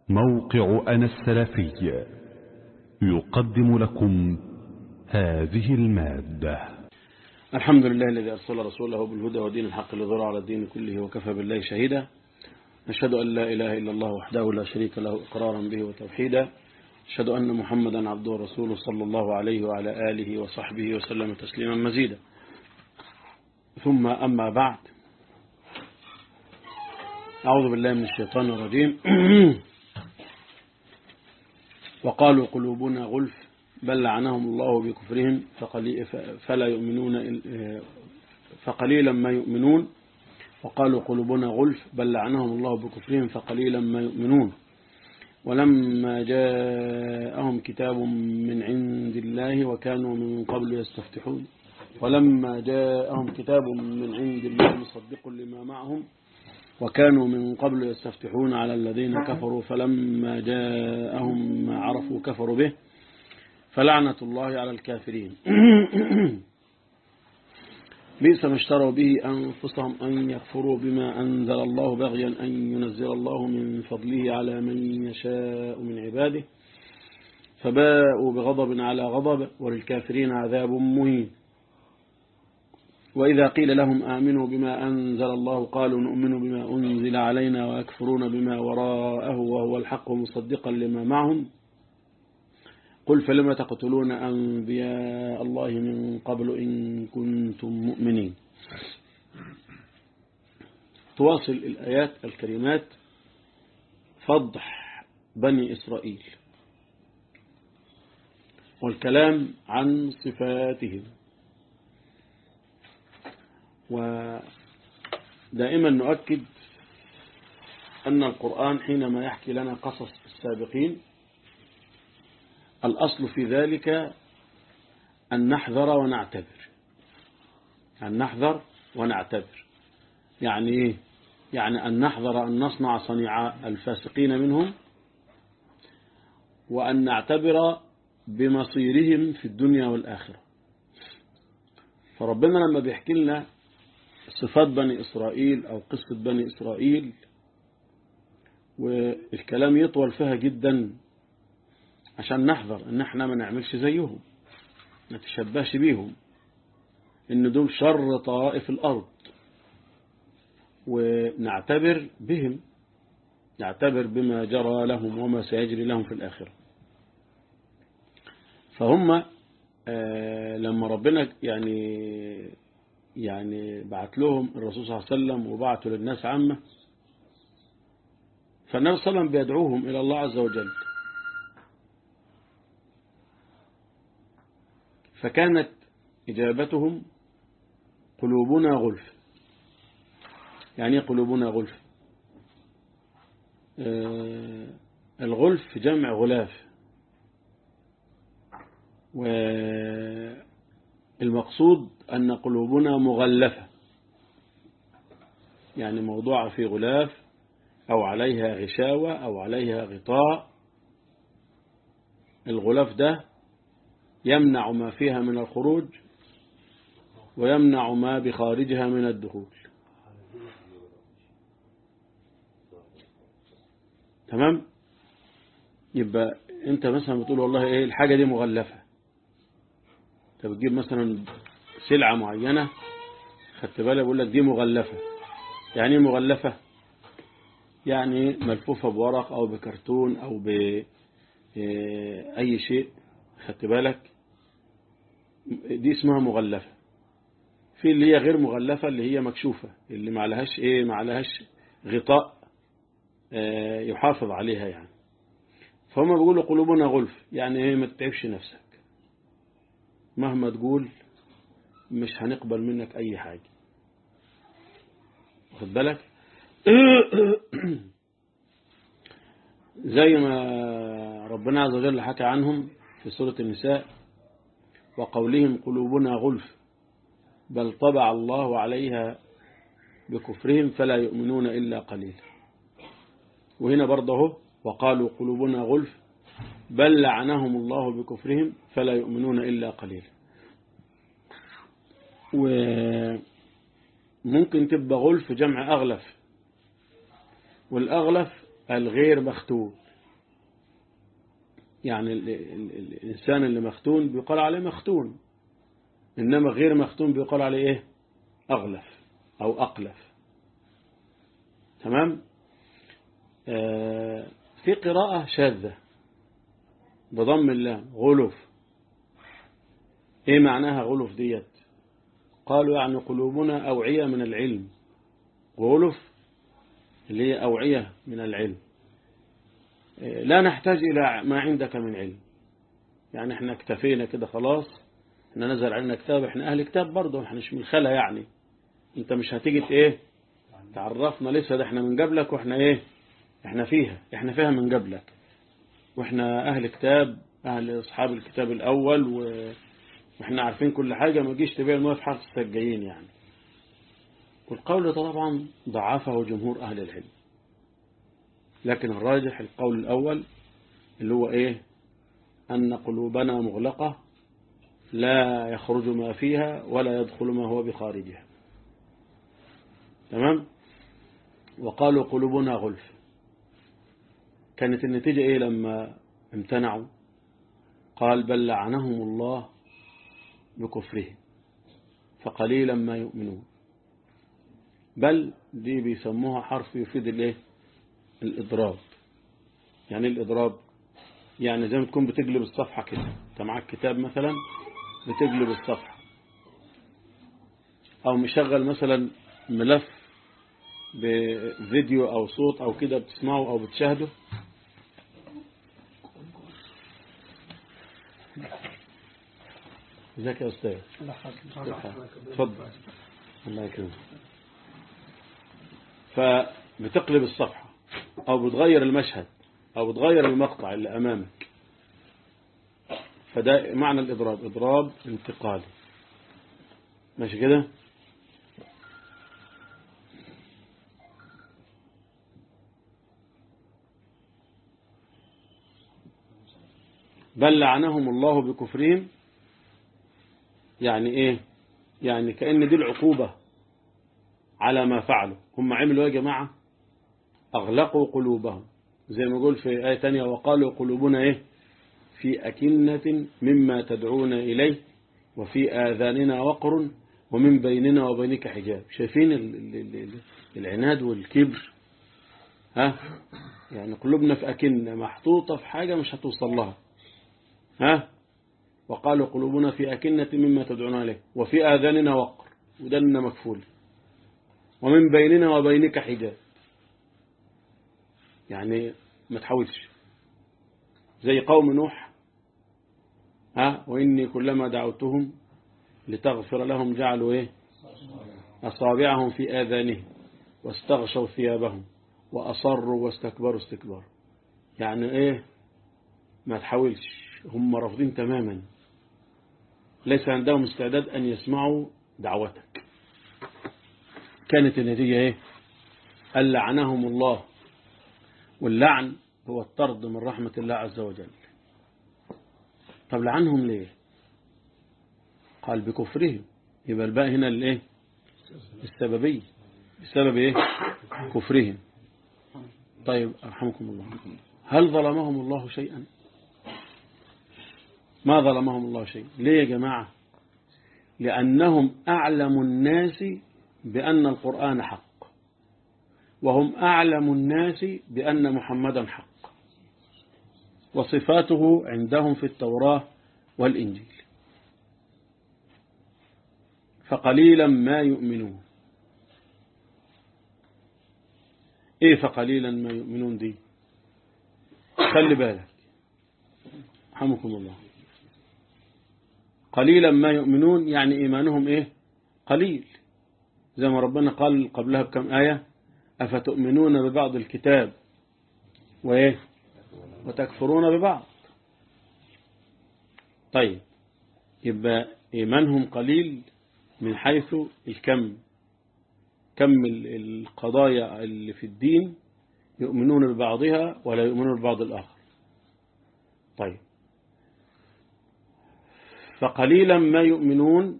موقع أنا السلفي يقدم لكم هذه المادة الحمد لله الذي أرسل رسوله بالهدى ودين الحق لظهر على الدين كله وكفى بالله شهيدا نشهد أن لا إله إلا الله وحده لا شريك له إقرارا به وتوحيدا أشهد أن محمدا عبده ورسوله صلى الله عليه وعلى آله وصحبه وسلم تسليما مزيدا ثم أما بعد أعوذ بالله من الشيطان الرجيم وقالوا قلوبنا غلف بل لعنهم الله بكفرهم فلا يؤمنون فقليلا ما يؤمنون وقالوا قلوبنا غلف بل لعنهم الله بكفرهم فقليلا ما يؤمنون ولما جاءهم كتاب من عند الله وكانوا من قبل يستفتحون ولما جاءهم كتاب من عند الله مصدق لما معهم وكانوا من قبل يستفتحون على الذين كفروا فلما جاءهم ما عرفوا كفروا به فلعنة الله على الكافرين بئس ما اشتروا به أنفسهم أن يكفروا بما أنزل الله بغيا أن ينزل الله من فضله على من يشاء من عباده فباءوا بغضب على غضب وللكافرين عذاب مهين وإذا قيل لهم آمنوا بما أنزل الله قالوا نؤمن بما أنزل علينا ويكفرون بما وراءه وهو الحق مصدقا لما معهم قل فلم تقتلون أنبياء الله من قبل إن كنتم مؤمنين تواصل الآيات الكريمات فضح بني إسرائيل والكلام عن صفاتهم ودائما نؤكد أن القرآن حينما يحكي لنا قصص السابقين الأصل في ذلك أن نحذر ونعتبر أن نحذر ونعتبر يعني إيه؟ يعني أن نحذر أن نصنع صنيع الفاسقين منهم وأن نعتبر بمصيرهم في الدنيا والآخرة فربنا لما بيحكي لنا صفات بني إسرائيل أو قصة بني إسرائيل والكلام يطول فيها جدا عشان نحذر ان احنا ما نعملش زيهم ما نتشبهش بيهم ان دول شر طائف الارض ونعتبر بهم نعتبر بما جرى لهم وما سيجري لهم في الآخرة فهم آه لما ربنا يعني يعني بعت لهم الرسول صلى الله عليه وسلم وبعثوا للناس عامة فالنبي صلى الله عليه وسلم بيدعوهم إلى الله عز وجل فكانت إجابتهم قلوبنا غلف يعني قلوبنا غلف آه الغلف جمع غلاف والمقصود أن قلوبنا مغلفة يعني موضوعة في غلاف أو عليها غشاوة أو عليها غطاء الغلاف ده يمنع ما فيها من الخروج ويمنع ما بخارجها من الدخول تمام يبقى انت مثلا بتقول والله ايه الحاجة دي مغلفة انت بتجيب مثلا سلعة معينة خدت بالك بقول لك دي مغلفة يعني ايه مغلفة يعني ملفوفة بورق او بكرتون او بأي شيء خدت بالك دي اسمها مغلفة في اللي هي غير مغلفة اللي هي مكشوفة اللي ما عليهاش ايه ما عليهاش غطاء اه يحافظ عليها يعني فهم بيقولوا قلوبنا غلف يعني ايه ما تتعبش نفسك مهما تقول مش هنقبل منك اي حاجة واخد بالك زي ما ربنا عز وجل حكى عنهم في سورة النساء وقولهم قلوبنا غلف بل طبع الله عليها بكفرهم فلا يؤمنون إلا قليلا وهنا برضه وقالوا قلوبنا غلف بل لعنهم الله بكفرهم فلا يؤمنون إلا قليلا وممكن تبقى غلف جمع أغلف والأغلف الغير مختوم يعني ال ال ال الإنسان اللي مختون بيقال عليه مختون إنما غير مختون بيقال عليه إيه أغلف أو أقلف تمام آه في قراءة شاذة بضم اللام غلف ايه معناها غلف ديت قالوا يعني قلوبنا أوعية من العلم غلف اللي هي أوعية من العلم لا نحتاج إلى ما عندك من علم يعني احنا اكتفينا كده خلاص احنا نزل علينا كتاب احنا أهل كتاب برضه احنا مش من الخلا يعني انت مش هتيجي ايه تعرفنا لسه ده احنا من قبلك واحنا ايه احنا فيها احنا فيها من قبلك واحنا أهل كتاب أهل أصحاب الكتاب الأول و... واحنا عارفين كل حاجة ما تجيش تبيع المويه في حرف السجايين يعني والقول ده طبعا ضعفه جمهور أهل العلم لكن الراجح القول الأول اللي هو إيه أن قلوبنا مغلقة لا يخرج ما فيها ولا يدخل ما هو بخارجها تمام وقالوا قلوبنا غلف كانت النتيجة إيه لما امتنعوا قال بل لعنهم الله بكفرهم فقليلا ما يؤمنون بل دي بيسموها حرف يفيد الايه الإضراب يعني الإضراب يعني زي ما تكون بتقلب الصفحة كده انت معاك كتاب مثلا بتقلب الصفحة أو مشغل مثلا ملف بفيديو أو صوت أو كده بتسمعه أو بتشاهده ازيك يا أستاذ تفضل الله يكرمك فبتقلب الصفحة أو بتغير المشهد أو بتغير المقطع اللي أمامك فده معنى الإضراب إضراب انتقالي ماشي كده بل لعنهم الله بكفرهم يعني ايه يعني كأن دي العقوبة على ما فعلوا هم عملوا يا جماعة أغلقوا قلوبهم زي ما قول في آية تانية وقالوا قلوبنا إيه في أكنة مما تدعون إليه وفي آذاننا وقر ومن بيننا وبينك حجاب شايفين العناد والكبر ها يعني قلوبنا في أكنة محطوطة في حاجة مش هتوصل لها ها وقالوا قلوبنا في أكنة مما تدعون إليه وفي آذاننا وقر ودنا مكفول ومن بيننا وبينك حجاب يعني ما تحاولش زي قوم نوح ها وإني كلما دعوتهم لتغفر لهم جعلوا إيه أصابعهم في آذانهم واستغشوا ثيابهم وأصروا واستكبروا استكبار يعني إيه ما تحاولش هم رافضين تماما ليس عندهم استعداد أن يسمعوا دعوتك كانت النتيجة إيه قال لعنهم الله واللعن هو الطرد من رحمة الله عز وجل طب لعنهم ليه قال بكفرهم يبقى الباء هنا الايه السببية بسبب ايه كفرهم طيب أرحمكم الله هل ظلمهم الله شيئا ما ظلمهم الله شيئا ليه يا جماعة لأنهم أعلم الناس بأن القرآن حق وهم أعلم الناس بأن محمدا حق وصفاته عندهم في التوراة والإنجيل فقليلا ما يؤمنون ايه فقليلا ما يؤمنون دي خلي بالك رحمكم الله قليلا ما يؤمنون يعني إيمانهم إيه قليل زي ما ربنا قال قبلها بكم آية أفتؤمنون ببعض الكتاب وإيه وتكفرون ببعض طيب يبقى إيمانهم قليل من حيث الكم كم القضايا اللي في الدين يؤمنون ببعضها ولا يؤمنون ببعض الآخر طيب فقليلا ما يؤمنون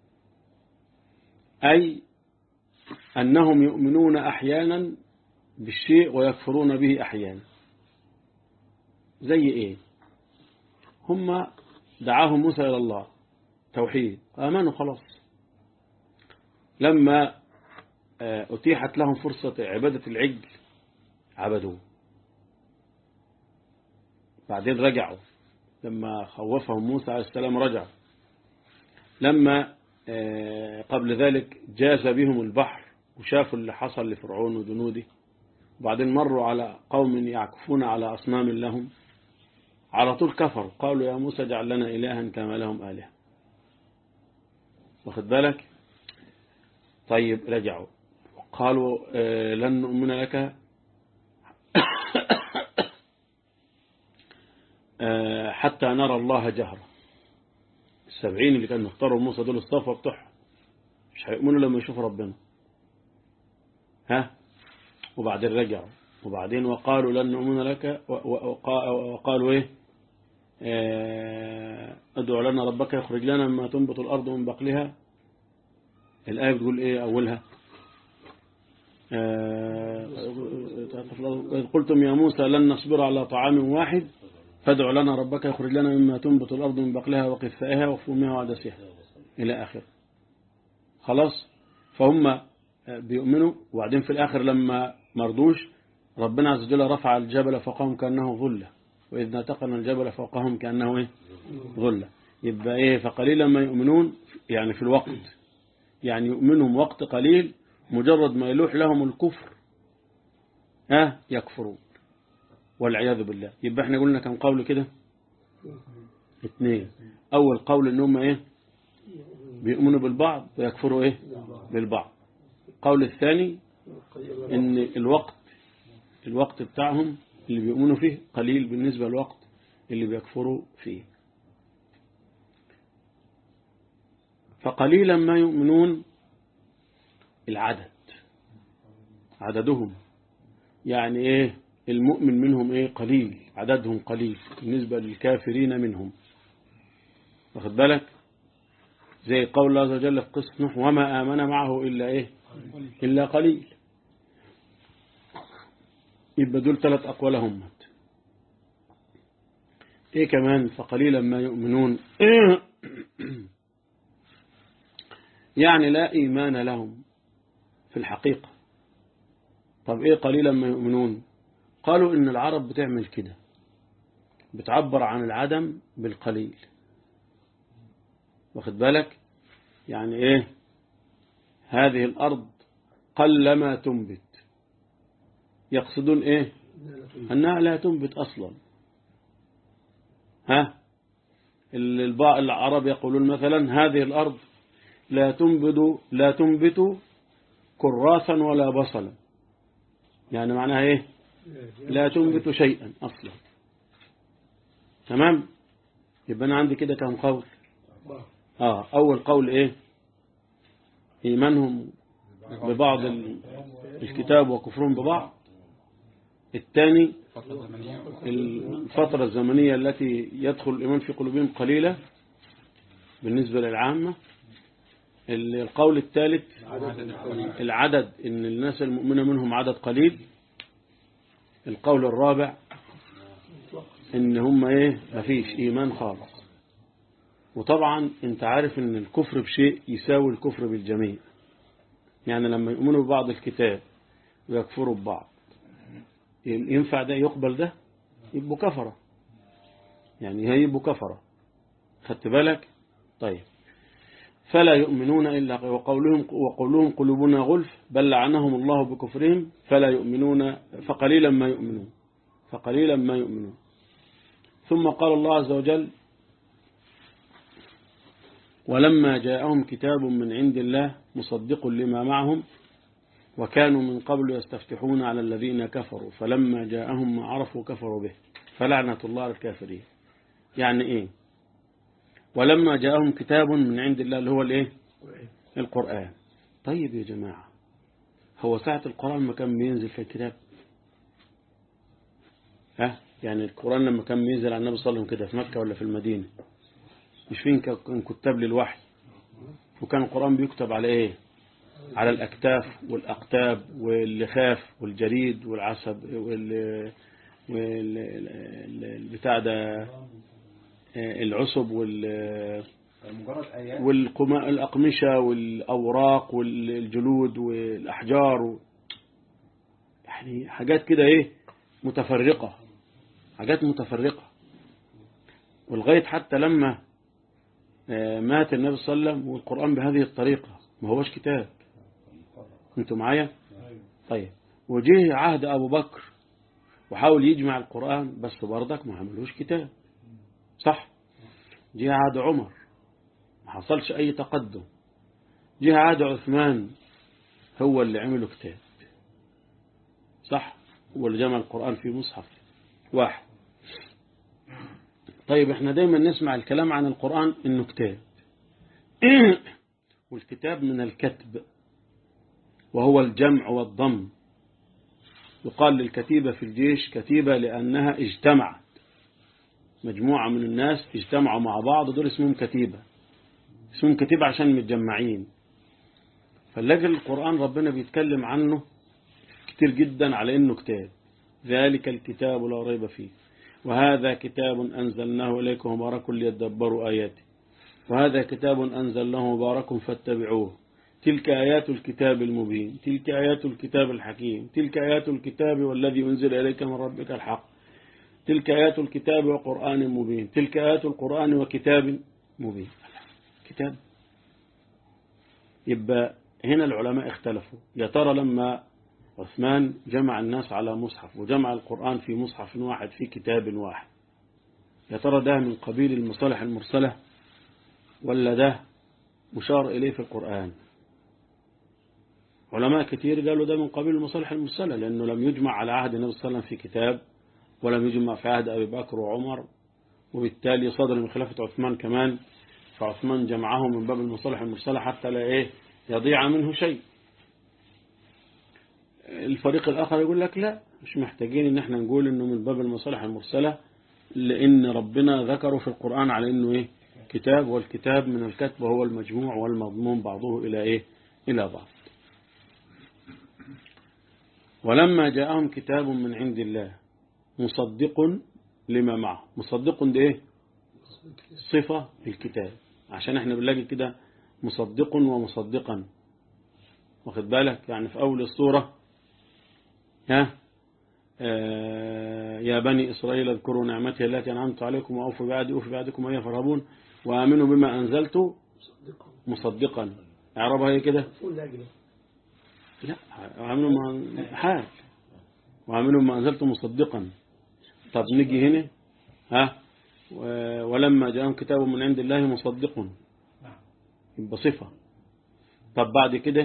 أي أنهم يؤمنون أحيانا بالشيء ويكفرون به أحيانا زي إيه هم دعاهم موسى إلى الله توحيد آمنوا خلاص لما أتيحت لهم فرصة عبادة العجل عبدوه بعدين رجعوا لما خوفهم موسى عليه السلام رجعوا لما قبل ذلك جاز بهم البحر وشافوا اللي حصل لفرعون وجنوده وبعدين مروا على قوم يعكفون على أصنام لهم على طول كفروا قالوا يا موسى اجعل لنا إلها كما لهم آلهة واخد بالك طيب رجعوا قالوا لن نؤمن لك حتى نرى الله جهرا السبعين اللي كانوا اختاروا موسى دول الصفوة بتوعهم مش هيؤمنوا لما يشوفوا ربنا ها وبعدين رجعوا وبعدين وقالوا لن نؤمن لك وقالوا ايه ادعو لنا ربك يخرج لنا مما تنبت الأرض من بقلها الآية بتقول ايه أولها إذ قلتم يا موسى لن نصبر على طعام واحد فادع لنا ربك يخرج لنا مما تنبت الأرض من بقلها وقثائها وفومها وعدسها إلى آخر خلاص فهم بيؤمنوا وبعدين في الآخر لما مرضوش ربنا عز وجل رفع الجبل فوقهم كأنه ظلة وإذ نتقنا الجبل فوقهم كأنه إيه ظلة يبقى إيه فقليلا ما يؤمنون يعني في الوقت يعني يؤمنهم وقت قليل مجرد ما يلوح لهم الكفر ها أه يكفرون والعياذ بالله يبقى احنا قلنا كم قول كده اثنين اول قول ان هم ايه بيؤمنوا بالبعض ويكفروا ايه بالبعض القول الثاني ان الوقت الوقت بتاعهم اللي بيؤمنوا فيه قليل بالنسبة للوقت اللي بيكفروا فيه فقليلا ما يؤمنون العدد عددهم يعني ايه المؤمن منهم ايه قليل عددهم قليل بالنسبة للكافرين منهم واخد بالك زي قول الله عز وجل في قصة نوح وما آمن معه إلا إيه إلا قليل يبقى دول ثلاث أقوال هم إيه كمان فقليلا ما يؤمنون إيه يعني لا إيمان لهم في الحقيقة طب إيه قليلا ما يؤمنون قالوا إن العرب بتعمل كده بتعبر عن العدم بالقليل واخد بالك يعني ايه هذه الارض قلما تنبت يقصدون ايه انها لا تنبت اصلا ها العرب يقولون مثلا هذه الارض لا تنبت لا تنبت كراسا ولا بصلا يعني معناها ايه لا تنبت شيئا اصلا تمام يبقى انا عندي كده كم قول آه أول قول إيه إيمانهم ببعض الكتاب وكفرهم ببعض الثاني الفترة الزمنية التي يدخل الإيمان في قلوبهم قليلة بالنسبة للعامة القول الثالث العدد إن الناس المؤمنة منهم عدد قليل القول الرابع إن هم إيه مفيش إيمان خالص وطبعا انت عارف ان الكفر بشيء يساوي الكفر بالجميع يعني لما يؤمنوا ببعض الكتاب ويكفروا ببعض ينفع ده يقبل ده يبقوا كفرة يعني هيبقوا كفرة خدت بالك طيب فلا يؤمنون إلا وقولهم, وقولهم قلوبنا غلف بل لعنهم الله بكفرهم فلا يؤمنون فقليلا ما يؤمنون فقليلا ما يؤمنون ثم قال الله عز وجل ولما جاءهم كتاب من عند الله مصدق لما معهم وكانوا من قبل يستفتحون على الذين كفروا فلما جاءهم ما عرفوا كفروا به فلعنة الله على الكافرين يعني ايه ولما جاءهم كتاب من عند الله اللي هو الايه القرآن طيب يا جماعة هو ساعة القرآن ما كان بينزل في الكتاب ها يعني القرآن لما كان بينزل على النبي صلى الله عليه وسلم كده في مكة ولا في المدينة مش فين كان كتاب للوحي وكان القرآن بيكتب على ايه على الأكتاف والأقتاب واللخاف والجريد والعسب وال والبتاع ده العصب وال مجرد آيات والأقمشة والأوراق والجلود والأحجار و... يعني حاجات كده إيه متفرقة حاجات متفرقة ولغاية حتى لما مات النبي صلى الله عليه وسلم والقرآن بهذه الطريقة ما هوش كتاب انتوا معايا طيب وجه عهد أبو بكر وحاول يجمع القرآن بس برضك ما عملوش كتاب صح جه عهد عمر ما حصلش أي تقدم جه عهد عثمان هو اللي عمله كتاب صح هو اللي جمع القرآن في مصحف واحد طيب احنا دايما نسمع الكلام عن القرآن انه كتاب والكتاب من الكتب وهو الجمع والضم يقال للكتيبة في الجيش كتيبة لأنها اجتمعت مجموعة من الناس اجتمعوا مع بعض دول اسمهم كتيبة اسمهم كتيبة عشان متجمعين فاللاجل القرآن ربنا بيتكلم عنه كتير جدا على انه كتاب ذلك الكتاب لا ريب فيه وهذا كتاب أنزلناه إليكم مبارك ليدبروا آياته وهذا كتاب أنزلناه مبارك فاتبعوه تلك آيات الكتاب المبين تلك آيات الكتاب الحكيم تلك آيات الكتاب والذي أنزل إليك من ربك الحق تلك آيات الكتاب وقرآن مبين تلك آيات القرآن وكتاب مبين كتاب يبقى هنا العلماء اختلفوا يا ترى لما عثمان جمع الناس على مصحف وجمع القرآن في مصحف واحد في كتاب واحد يا ترى ده من قبيل المصالح المرسلة ولا ده مشار إليه في القرآن علماء كتير قالوا ده من قبيل المصالح المرسلة لأنه لم يجمع على عهد النبي صلى الله عليه وسلم في كتاب ولم يجمع في عهد أبي بكر وعمر وبالتالي صدر من خلافة عثمان كمان فعثمان جمعه من باب المصالح المرسلة حتى لا إيه يضيع منه شيء الفريق الآخر يقول لك لا مش محتاجين ان احنا نقول انه من باب المصالح المرسلة لان ربنا ذكره في القرآن على انه ايه كتاب والكتاب من الكتب وهو المجموع والمضمون بعضه الى ايه الى بعض ولما جاءهم كتاب من عند الله مصدق لما معه مصدق ده ايه صفة الكتاب عشان احنا بنلاقي كده مصدق ومصدقا واخد بالك يعني في اول السورة ها آه يا بني إسرائيل اذكروا نعمتي التي أنعمت عليكم وأوفوا بعدي أوفي بعدكم وإيا فرهبون وآمنوا بما أنزلت مصدقا اعربها هي كده لا وآمنوا ما حال وآمنوا بما أنزلت مصدقا طب نيجي هنا ها ولما جاءهم كتاب من عند الله مصدق يبقى صفة طب بعد كده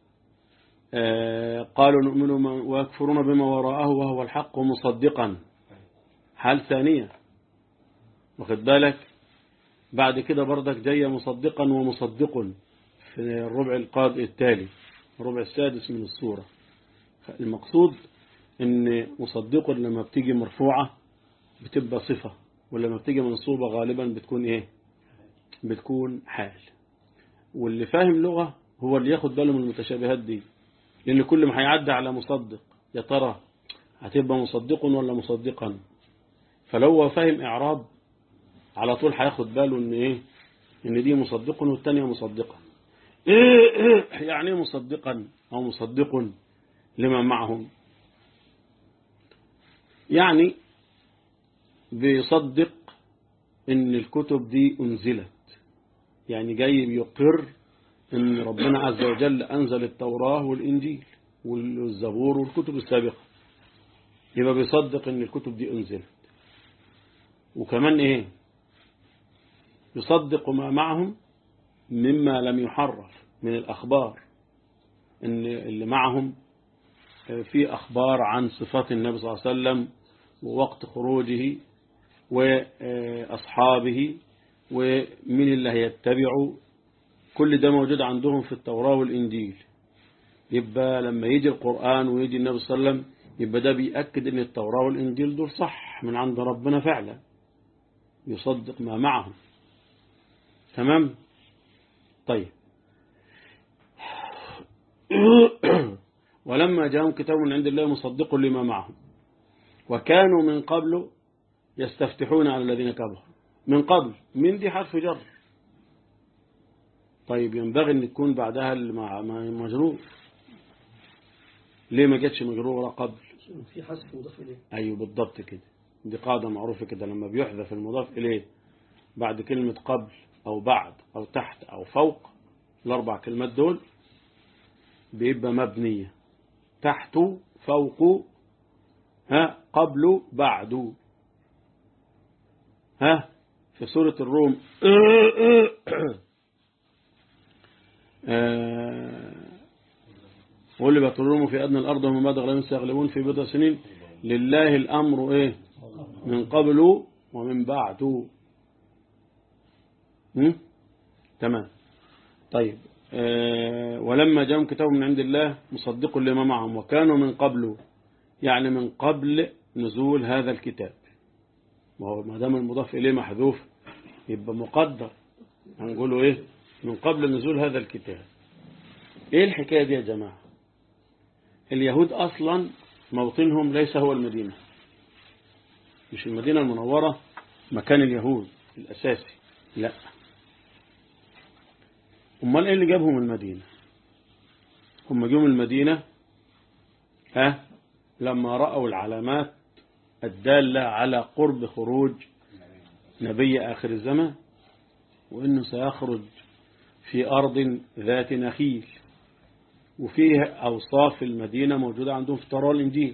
قالوا نؤمن ويكفرون بما وراءه وهو الحق مصدقا حال ثانية واخد بالك بعد كده بردك جاية مصدقا ومصدق في الربع القاد التالي الربع السادس من السورة المقصود ان مصدق لما بتيجي مرفوعة بتبقى صفة ولما بتيجي منصوبة غالبا بتكون ايه بتكون حال واللي فاهم لغة هو اللي ياخد باله من المتشابهات دي لأن كل ما هيعدي على مصدق يا ترى هتبقى مصدق ولا مصدقا فلو هو فاهم إعراب على طول هياخد باله إن إيه إن دي مصدق والتانية مصدقة يعني مصدقا أو مصدق لما معهم يعني بيصدق إن الكتب دي أنزلت يعني جاي بيقر ان ربنا عز وجل انزل التوراة والانجيل والزبور والكتب السابقة يبقى بيصدق ان الكتب دي انزلت وكمان ايه يصدق ما معهم مما لم يحرف من الاخبار ان اللي معهم في اخبار عن صفات النبي صلى الله عليه وسلم ووقت خروجه واصحابه ومن اللي هيتبعوا كل ده موجود عندهم في التوراة والإنجيل يبقى لما يجي القرآن ويجي النبي صلى الله عليه وسلم يبقى ده بيأكد ان التوراة والإنجيل دول صح من عند ربنا فعلا يصدق ما معهم تمام طيب ولما جاءهم كتاب من عند الله مصدق لما معهم وكانوا من قبل يستفتحون على الذين كفروا من قبل من دي حرف جر طيب ينبغي ان تكون بعدها المع- م- مجرور ليه ما جاتش مجرورة قبل في حذف مضاف إليه ايوه بالضبط كده دي قاعدة معروفة كده لما بيحذف المضاف اليه بعد كلمة قبل او بعد او تحت او فوق الاربع كلمات دول بيبقى مبنية تحت فوق ها قبل بعد ها في سورة الروم آه، غلبت الروم في أدنى الأرض ومن بعد غلبهم سيغلبون في بضع سنين لله الأمر إيه من قبل ومن بعد هم؟ تمام طيب آه، ولما جاءهم كتاب من عند الله مصدق لما معهم وكانوا من قبل يعني من قبل نزول هذا الكتاب ما هو ما دام المضاف إليه محذوف يبقى مقدر هنقوله إيه من قبل نزول هذا الكتاب إيه الحكاية دي يا جماعة اليهود أصلا موطنهم ليس هو المدينة مش المدينة المنورة مكان اليهود الأساسي لا أمال إيه اللي جابهم المدينة هم جم المدينة ها لما رأوا العلامات الدالة على قرب خروج نبي آخر الزمان وإنه سيخرج في أرض ذات نخيل وفيه أوصاف المدينة موجودة عندهم في توراه الإنجيل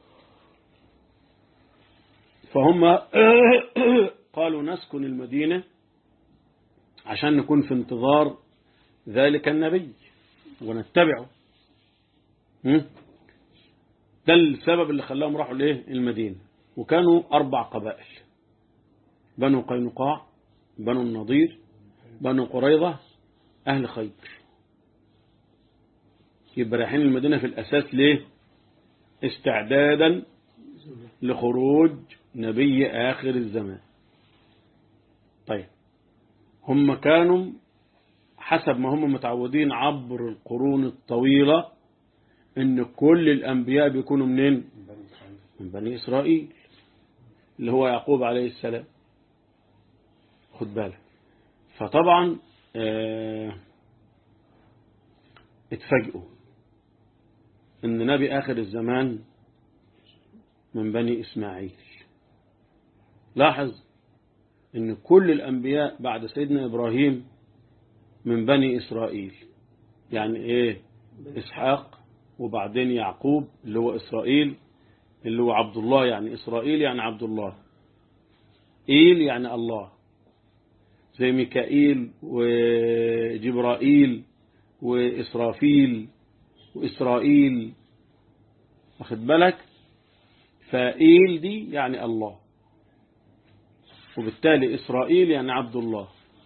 فهم قالوا نسكن المدينة عشان نكون في انتظار ذلك النبي ونتبعه هم؟ ده السبب اللي خلاهم راحوا ليه المدينة وكانوا أربع قبائل بنو قينقاع بنو النضير بنو قريظة أهل خيبر يبقى رايحين المدينة في الأساس ليه استعدادا لخروج نبي آخر الزمان طيب هم كانوا حسب ما هم متعودين عبر القرون الطويلة ان كل الأنبياء بيكونوا منين من بني إسرائيل اللي هو يعقوب عليه السلام خد بالك فطبعا اه اتفاجئوا ان نبي آخر الزمان من بني إسماعيل لاحظ ان كل الأنبياء بعد سيدنا إبراهيم من بني إسرائيل يعني إيه إسحاق وبعدين يعقوب اللي هو إسرائيل اللي هو عبد الله يعني إسرائيل يعني عبد الله إيل يعني الله زي ميكائيل وجبرائيل وإسرافيل وإسرائيل واخد بالك فإيل دي يعني الله وبالتالي إسرائيل يعني عبد الله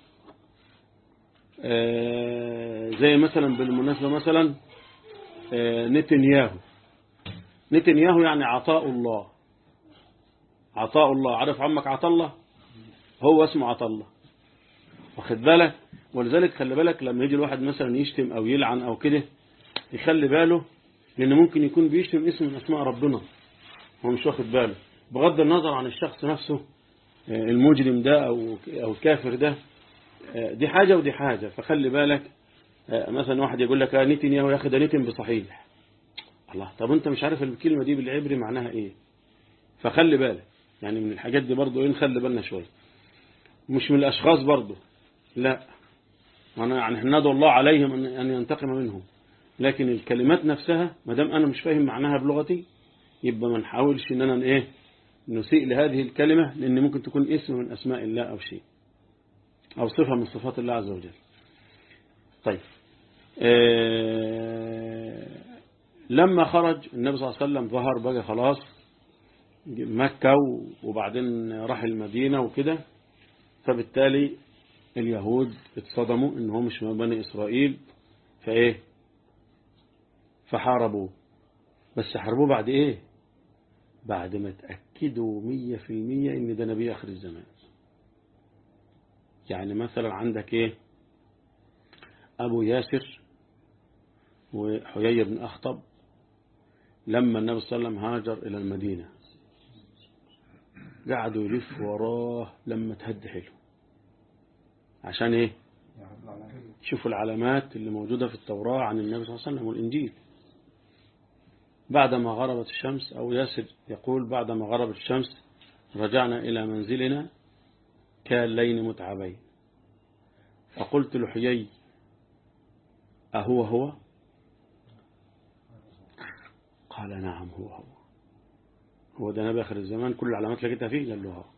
آه زي مثلا بالمناسبة مثلا آه نتنياهو نتنياهو يعني عطاء الله عطاء الله عارف عمك عطاء الله هو اسمه عطاء الله واخد بالك ولذلك خلي بالك لما يجي الواحد مثلا يشتم او يلعن او كده يخلي باله لان ممكن يكون بيشتم اسم من اسماء ربنا هو مش واخد باله بغض النظر عن الشخص نفسه المجرم ده او او الكافر ده دي حاجة ودي حاجة فخلي بالك مثلا واحد يقول لك نتن ياهو ياخد نتن بصحيح الله طب انت مش عارف الكلمة دي بالعبري معناها ايه فخلي بالك يعني من الحاجات دي برضو ايه نخلي بالنا شوية مش من الاشخاص برضو لا أنا يعني ندعو الله عليهم أن ينتقم منهم لكن الكلمات نفسها ما دام أنا مش فاهم معناها بلغتي يبقى ما نحاولش إن أنا إيه نسيء لهذه الكلمة لأن ممكن تكون اسم من أسماء الله أو شيء أو صفة من صفات الله عز وجل طيب آه لما خرج النبي صلى الله عليه وسلم ظهر بقى خلاص مكة وبعدين راح المدينة وكده فبالتالي اليهود اتصدموا ان هو مش من بني اسرائيل فايه فحاربوه بس حاربوه بعد ايه بعد ما اتأكدوا مية في المية ان ده نبي اخر الزمان يعني مثلا عندك ايه ابو ياسر وحيي بن اخطب لما النبي صلى الله عليه وسلم هاجر الى المدينة قعدوا يلف وراه لما تهد حلو عشان ايه شوفوا العلامات اللي موجودة في التوراة عن النبي صلى الله عليه وسلم والإنجيل بعدما غربت الشمس أو ياسر يقول بعدما غربت الشمس رجعنا إلى منزلنا كاللين متعبين فقلت لحيي أهو هو قال نعم هو هو هو ده نبي آخر الزمان كل العلامات لقيتها فيه قال له هو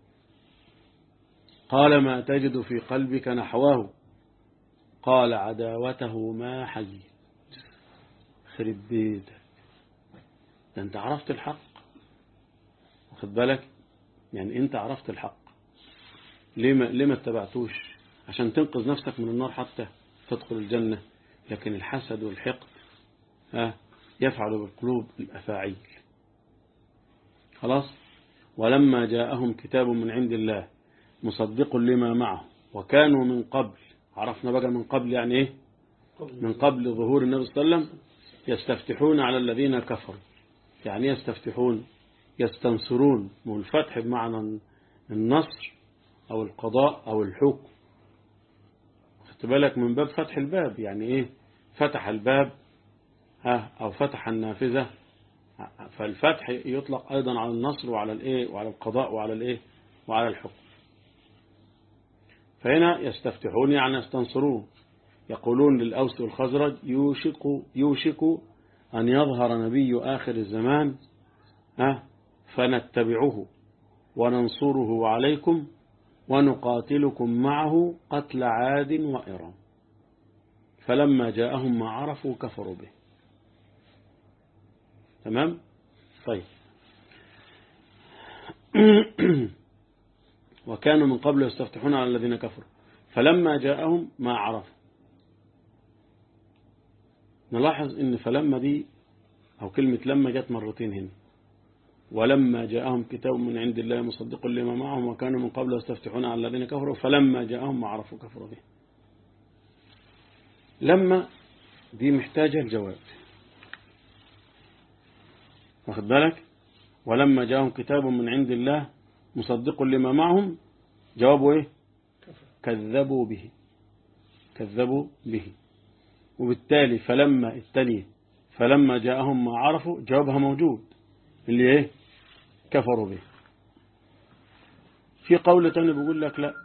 قال ما تجد في قلبك نحوه قال عداوته ما حييت خرب بيتك ده انت عرفت الحق واخد بالك يعني انت عرفت الحق ليه ما, ليه ما اتبعتوش عشان تنقذ نفسك من النار حتى تدخل الجنة لكن الحسد والحقد ها يفعل بالقلوب الأفاعيل خلاص ولما جاءهم كتاب من عند الله مصدق لما معه وكانوا من قبل عرفنا بقى من قبل يعني ايه من قبل ظهور النبي صلى الله عليه وسلم يستفتحون على الذين كفروا يعني يستفتحون يستنصرون والفتح بمعنى النصر أو القضاء أو الحكم خدت بالك من باب فتح الباب يعني إيه فتح الباب ها أو فتح النافذة فالفتح يطلق أيضا على النصر وعلى الإيه وعلى القضاء وعلى الإيه وعلى الحكم فهنا يستفتحون يعني يستنصرون يقولون للأوس والخزرج يوشك يوشك أن يظهر نبي آخر الزمان ها فنتبعه وننصره عليكم ونقاتلكم معه قتل عاد وإرم فلما جاءهم ما عرفوا كفروا به تمام طيب وكانوا من قبل يستفتحون على الذين كفروا فلما جاءهم ما عرفوا نلاحظ ان فلما دي او كلمة لما جت مرتين هنا ولما جاءهم كتاب من عند الله مصدق لما معهم وكانوا من قبل يستفتحون على الذين كفروا فلما جاءهم ما عرفوا كفروا به لما دي محتاجة الجواب واخد بالك ولما جاءهم كتاب من عند الله مصدق لما معهم جوابه ايه كذبوا به كذبوا به وبالتالي فلما التانية فلما جاءهم ما عرفوا جوابها موجود اللي ايه كفروا به في قول تاني بيقول لك لا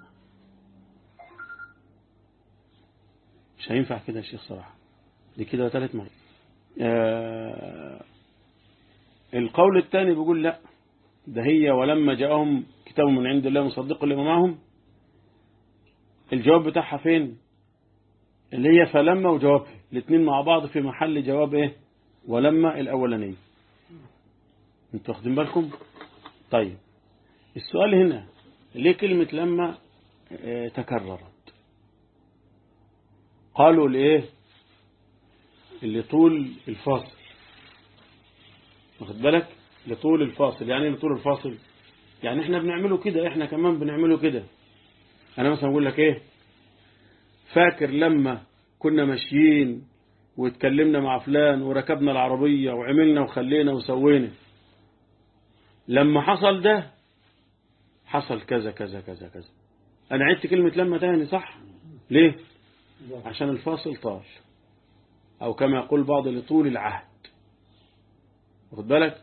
مش هينفع كده يا شيخ صراحة دي كده ثالث مرة آه القول الثاني بيقول لا ده هي ولما جاءهم كتاب من عند الله مصدق لما معهم الجواب بتاعها فين اللي هي فلما وجوابها الاثنين مع بعض في محل جواب ايه ولما الاولانيه انتوا واخدين بالكم طيب السؤال هنا ليه كلمة لما اه تكررت قالوا لإيه اللي طول الفاصل واخد بالك لطول الفاصل يعني لطول الفاصل يعني احنا بنعمله كده احنا كمان بنعمله كده انا مثلا اقول لك ايه فاكر لما كنا ماشيين واتكلمنا مع فلان وركبنا العربية وعملنا وخلينا وسوينا لما حصل ده حصل كذا كذا كذا كذا انا عدت كلمة لما تاني صح ليه عشان الفاصل طال او كما يقول بعض لطول العهد واخد بالك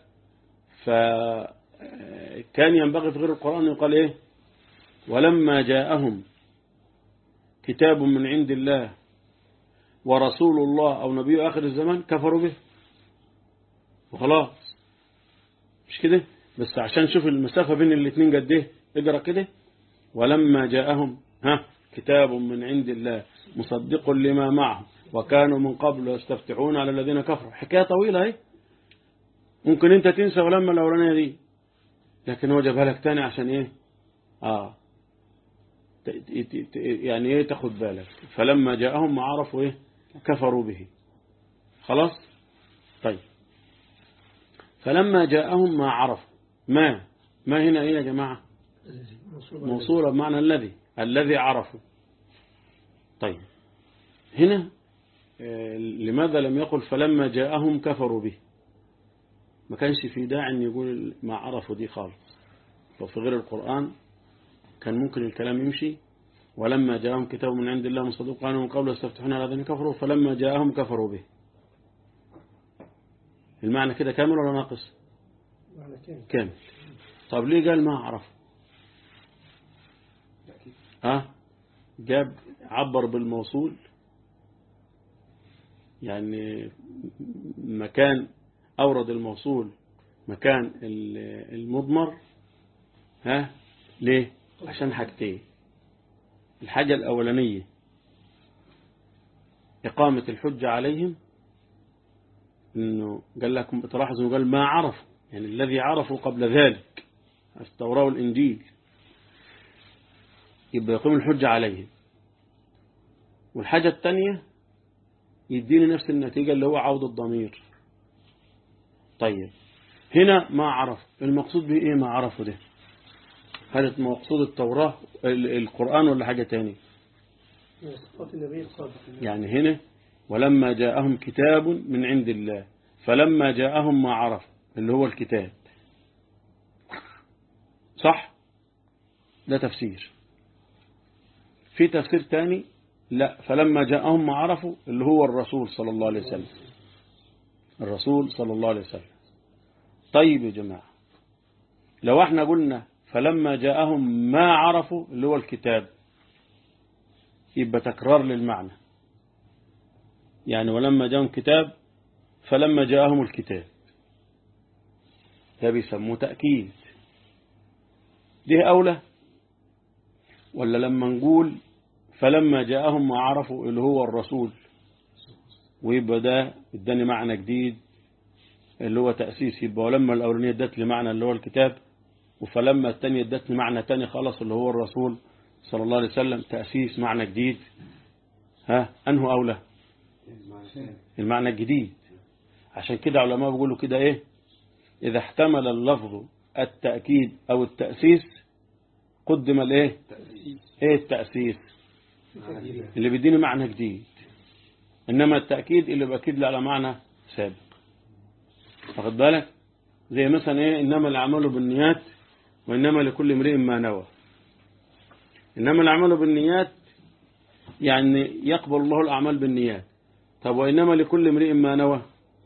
فكان ينبغي في غير القرآن يقال ايه ولما جاءهم كتاب من عند الله ورسول الله أو نبي آخر الزمان كفروا به وخلاص مش كده بس عشان شوف المسافة بين الاثنين قد ايه اقرا كده ولما جاءهم ها كتاب من عند الله مصدق لما معه وكانوا من قبل يستفتحون على الذين كفروا حكاية طويلة اهي ممكن انت تنسى ولما الاولانيه دي لكن هو جابها لك تاني عشان ايه اه يعني ايه تاخد بالك فلما جاءهم ما عرفوا ايه كفروا به خلاص طيب فلما جاءهم ما عرفوا ما ما هنا ايه يا جماعة موصولة بمعنى الذي الذي عرفوا طيب هنا لماذا لم يقل فلما جاءهم كفروا به ما كانش في داعي ان يقول ما عرفوا دي خالص وفي غير القرآن كان ممكن الكلام يمشي ولما جاءهم كتاب من عند الله مصدوق عنه من قبل يستفتحون على الذين كفروا فلما جاءهم كفروا به المعنى كده كامل ولا ناقص معنى كامل كامل طب ليه قال ما أعرف ها جاب عبر بالموصول يعني مكان أورد الموصول مكان ال- المضمر ها ليه عشان حاجتين الحاجة الأولانية إقامة الحجة عليهم إنه قال لكم تلاحظوا قال ما عرفوا يعني الذي عرفوا قبل ذلك التوراة والإنجيل يبقى يقيم الحجة عليهم والحاجة الثانية يديني نفس النتيجة اللي هو عود الضمير طيب هنا ما عرف المقصود به ايه ما عرفوا ده هل مقصود التوراة ال- القرآن ولا حاجة تاني من صفات النبي الصادق يعني هنا ولما جاءهم كتاب من عند الله فلما جاءهم ما عرفوا اللي هو الكتاب صح ده تفسير في تفسير تاني لا فلما جاءهم ما عرفوا اللي هو الرسول صلى الله عليه وسلم الرسول صلى الله عليه وسلم طيب يا جماعة لو احنا قلنا فلما جاءهم ما عرفوا اللي هو الكتاب يبقى تكرار للمعنى يعني ولما جاءهم كتاب فلما جاءهم الكتاب ده بيسموه تأكيد دي أولى ولا لما نقول فلما جاءهم ما عرفوا اللي هو الرسول ويبقى ده اداني معنى جديد اللي هو تأسيس يبقى ولما الأولانية ادت لي معنى اللي هو الكتاب وفلما الثانية ادتني معنى تاني خلاص اللي هو الرسول صلى الله عليه وسلم تأسيس معنى جديد ها أنه أولى المعنى الجديد عشان كده علماء بيقولوا كده ايه إذا احتمل اللفظ التأكيد أو التأسيس قدم الايه ايه التأسيس اللي بيديني معنى جديد إنما التأكيد اللي بأكيد لي على معنى سابق واخد بالك زي مثلا ايه إنما الأعمال بالنيات وإنما لكل امرئ ما نوى إنما الأعمال بالنيات يعني يقبل الله الأعمال بالنيات طب وإنما لكل امرئ ما نوى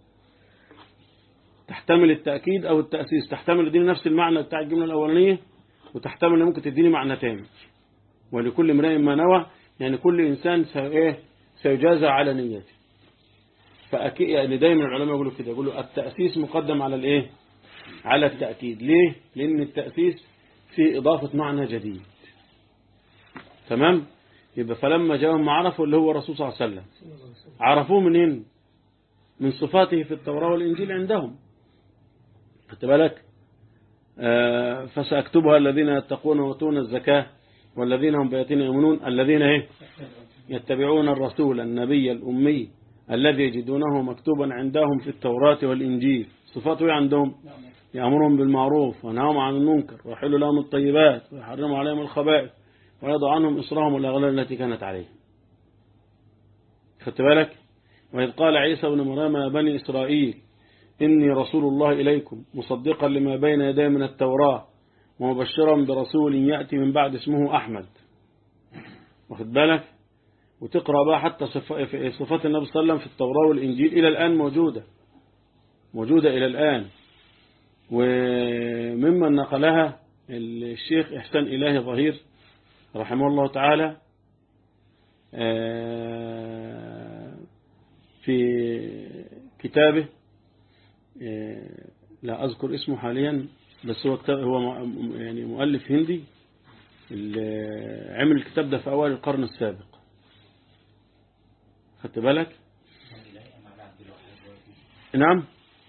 تحتمل التأكيد أو التأسيس تحتمل تديني نفس المعنى بتاع الجملة الأولانية وتحتمل ممكن تديني معنى تاني ولكل امرئ ما نوى يعني كل إنسان سي- إيه سيجازى على نيته فأكيد يعني دايما العلماء يقولوا كده يقولوا التأسيس مقدم على الإيه على التأكيد ليه لأن التأسيس فيه إضافة معنى جديد تمام يبقى فلما جاءهم ما عرفوا اللي هو الرسول صلى الله عليه وسلم عرفوه منين من صفاته في التوراة والإنجيل عندهم خدت بالك آه، فسأكتبها الذين يتقون ويؤتون الزكاة والذين هم بآياتنا يؤمنون الذين ايه يتبعون الرسول النبي الأمي الذي يجدونه مكتوبا عندهم في التوراة والإنجيل صفاته ايه عندهم يأمرهم بالمعروف وينهاهم عن المنكر ويحل لهم الطيبات ويحرم عليهم الخبائث ويضع عنهم إصرهم والأغلال التي كانت عليهم خدت بالك وإذ قال عيسى بن مريم يا بني إسرائيل إني رسول الله إليكم مصدقا لما بين يدي من التوراة ومبشرا برسول يأتي من بعد اسمه أحمد واخد بالك وتقرأ بقى حتى صف- في صفات النبي صلى الله عليه وسلم في التوراة والإنجيل إلى الآن موجودة موجودة إلى الآن وممن نقلها الشيخ إحسان إلهي ظهير رحمه الله تعالى آه، في كتابه آه، لا أذكر اسمه حاليا بس هو كتاب هو م- يعني مؤلف هندي اللي عمل الكتاب ده في أوائل القرن السابق خدت بالك نعم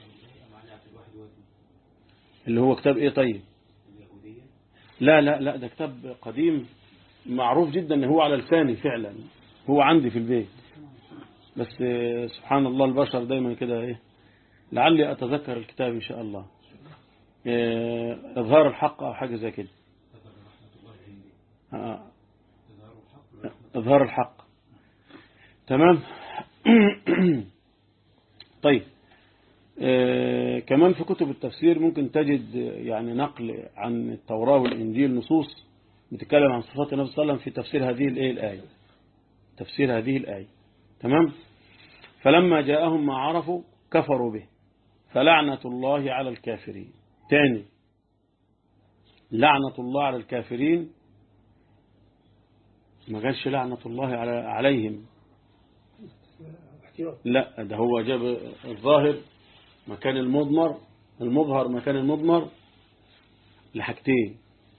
اللي هو كتاب ايه طيب لا لا لا ده كتاب قديم معروف جدا ان هو على لساني فعلا هو عندي في البيت بس آه، سبحان الله البشر دايما كده ايه لعلي اتذكر الكتاب ان شاء الله آه، اظهار الحق او حاجه زي كده آه، اظهار الحق تمام طيب آه، كمان في كتب التفسير ممكن تجد يعني نقل عن التوراة والإنجيل نصوص بتتكلم عن صفات النبي صلى الله عليه وسلم في تفسير هذه الآية الآية تفسير هذه الآية تمام فلما جاءهم ما عرفوا كفروا به فلعنة الله على الكافرين تاني لعنة الله على الكافرين ما قالش لعنة الله على عليهم احتياط لا ده هو جاب الظاهر مكان المضمر المظهر مكان المضمر لحاجتين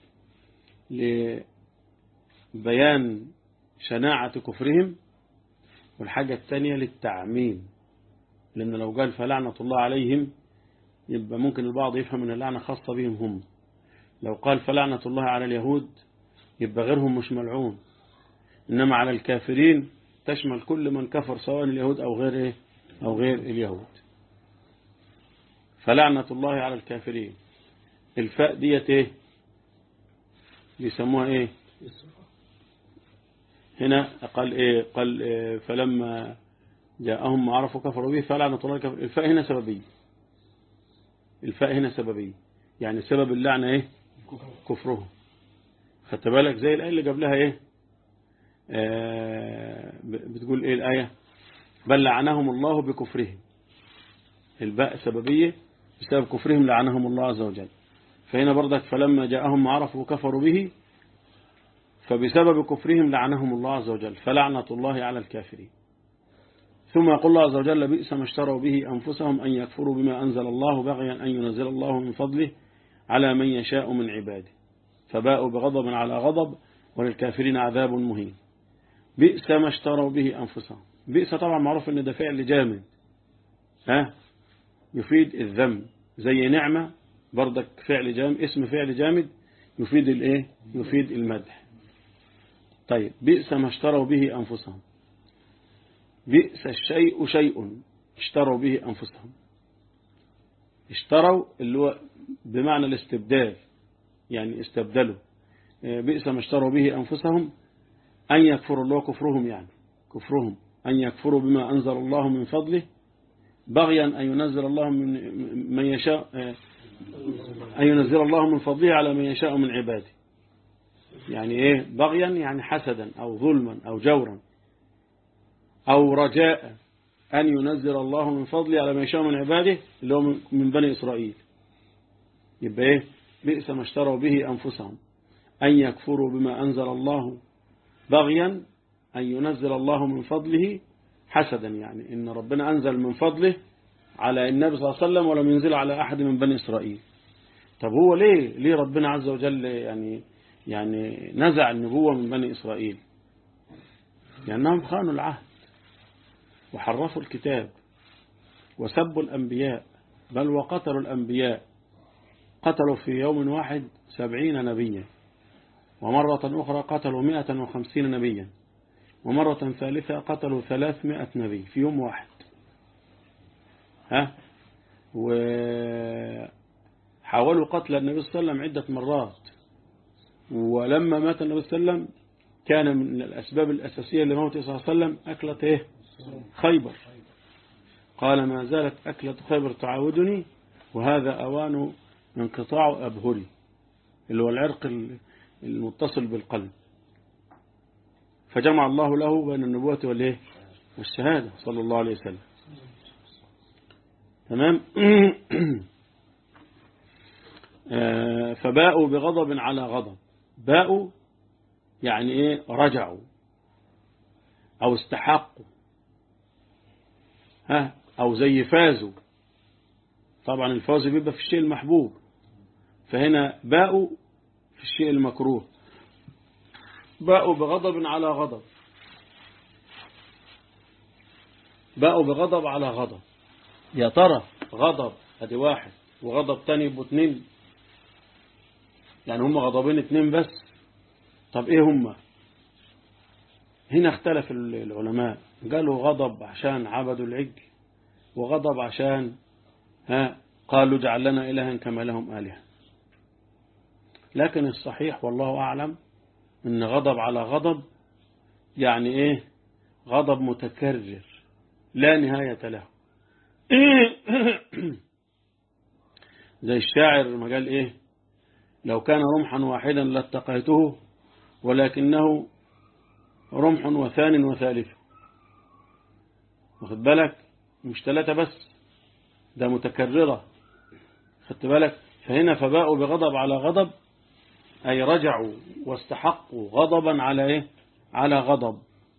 لبيان شناعة كفرهم والحاجة الثانية للتعميم لأن لو قال فلعنة الله عليهم يبقى ممكن البعض يفهم أن اللعنة خاصة بهم هم لو قال فلعنة الله على اليهود يبقى غيرهم مش ملعون إنما على الكافرين تشمل كل من كفر سواء اليهود أو غير إيه أو غير اليهود فلعنة الله على الكافرين الفاء ديت إيه بيسموها إيه هنا قال إيه قال إيه فلما جاءهم ما عرفوا كفروا به فلعنة الله الكافرين الفاء هنا سببية الفاء هنا سببية يعني سبب اللعنة إيه كفرهم خدت بالك زي الآية اللي قبلها إيه آه بتقول إيه الآية بل لعنهم الله بكفرهم الباء سببية بسبب كفرهم لعنهم الله عز وجل فهنا برضك فلما جاءهم ما عرفوا كفروا به فبسبب كفرهم لعنهم الله عز وجل فلعنة الله على الكافرين ثم يقول الله عز وجل بئس ما اشتروا به أنفسهم أن يكفروا بما أنزل الله بغيا أن ينزل الله من فضله على من يشاء من عباده فباءوا بغضب على غضب وللكافرين عذاب مهين بئس ما اشتروا به أنفسهم بئس طبعا معروف ان ده فعل جامد ها يفيد الذم زي نعمة برضك فعل جامد اسم فعل جامد يفيد الايه يفيد المدح طيب بئس ما اشتروا به أنفسهم بئس الشيء شيء اشتروا به أنفسهم اشتروا اللي هو بمعنى الاستبدال يعني استبدلوا بئس ما اشتروا به أنفسهم أن يكفروا الله كفرهم يعني كفرهم أن يكفروا بما أنزل الله من فضله بغيا أن ينزل الله من من يشاء أن ينزل الله من فضله على من يشاء من عباده يعني إيه بغيا يعني حسدا أو ظلما أو جورا أو رجاء أن ينزل الله من فضله على من يشاء من عباده اللي هو من بني إسرائيل يبقى إيه بئس ما اشتروا به أنفسهم أن يكفروا بما أنزل الله بغيا أن ينزل الله من فضله حسدا يعني إن ربنا أنزل من فضله على النبي صلى الله عليه وسلم ولم ينزل على أحد من بني إسرائيل طب هو ليه ليه ربنا عز وجل يعني يعني نزع النبوة من بني إسرائيل لأنهم خانوا العهد وحرفوا الكتاب وسبوا الأنبياء بل وقتلوا الأنبياء قتلوا في يوم واحد سبعين نبيا ومرة أخرى قتلوا مئة وخمسين نبيا ومرة ثالثة قتلوا ثلاثمائة نبي في يوم واحد ها وحاولوا قتل النبي صلى الله عليه وسلم عدة مرات ولما مات النبي صلى الله عليه وسلم كان من الأسباب الأساسية لموته صلى الله عليه وسلم أكلة إيه؟ خيبر قال ما زالت أكلة خيبر تعاودني وهذا أوان انقطاع أبهري اللي هو العرق المتصل بالقلب فجمع الله له بين النبوة والإيه والشهادة صلى الله عليه وسلم تمام فباءوا بغضب على غضب باءوا يعني ايه رجعوا او استحقوا ها او زي فازوا طبعا الفوز بيبقى في الشيء المحبوب فهنا باءوا في الشيء المكروه باءوا بغضب على غضب باءوا بغضب على غضب يا ترى غضب ادي واحد وغضب تاني يبقوا اتنين يعني هم غضبين اتنين بس طب ايه هم هنا اختلف العلماء قالوا غضب عشان عبدوا العجل وغضب عشان ها قالوا اجعل لنا إلها كما لهم آلهة لكن الصحيح والله أعلم ان غضب على غضب يعني ايه غضب متكرر لا نهاية له زي الشاعر ما قال ايه لو كان رمحا واحدا لاتقيته ولكنه رمح وثان وثالث واخد بالك مش ثلاثة بس ده متكررة خدت بالك فهنا فباءوا بغضب على غضب أي رجعوا واستحقوا غضبا على إيه على غضب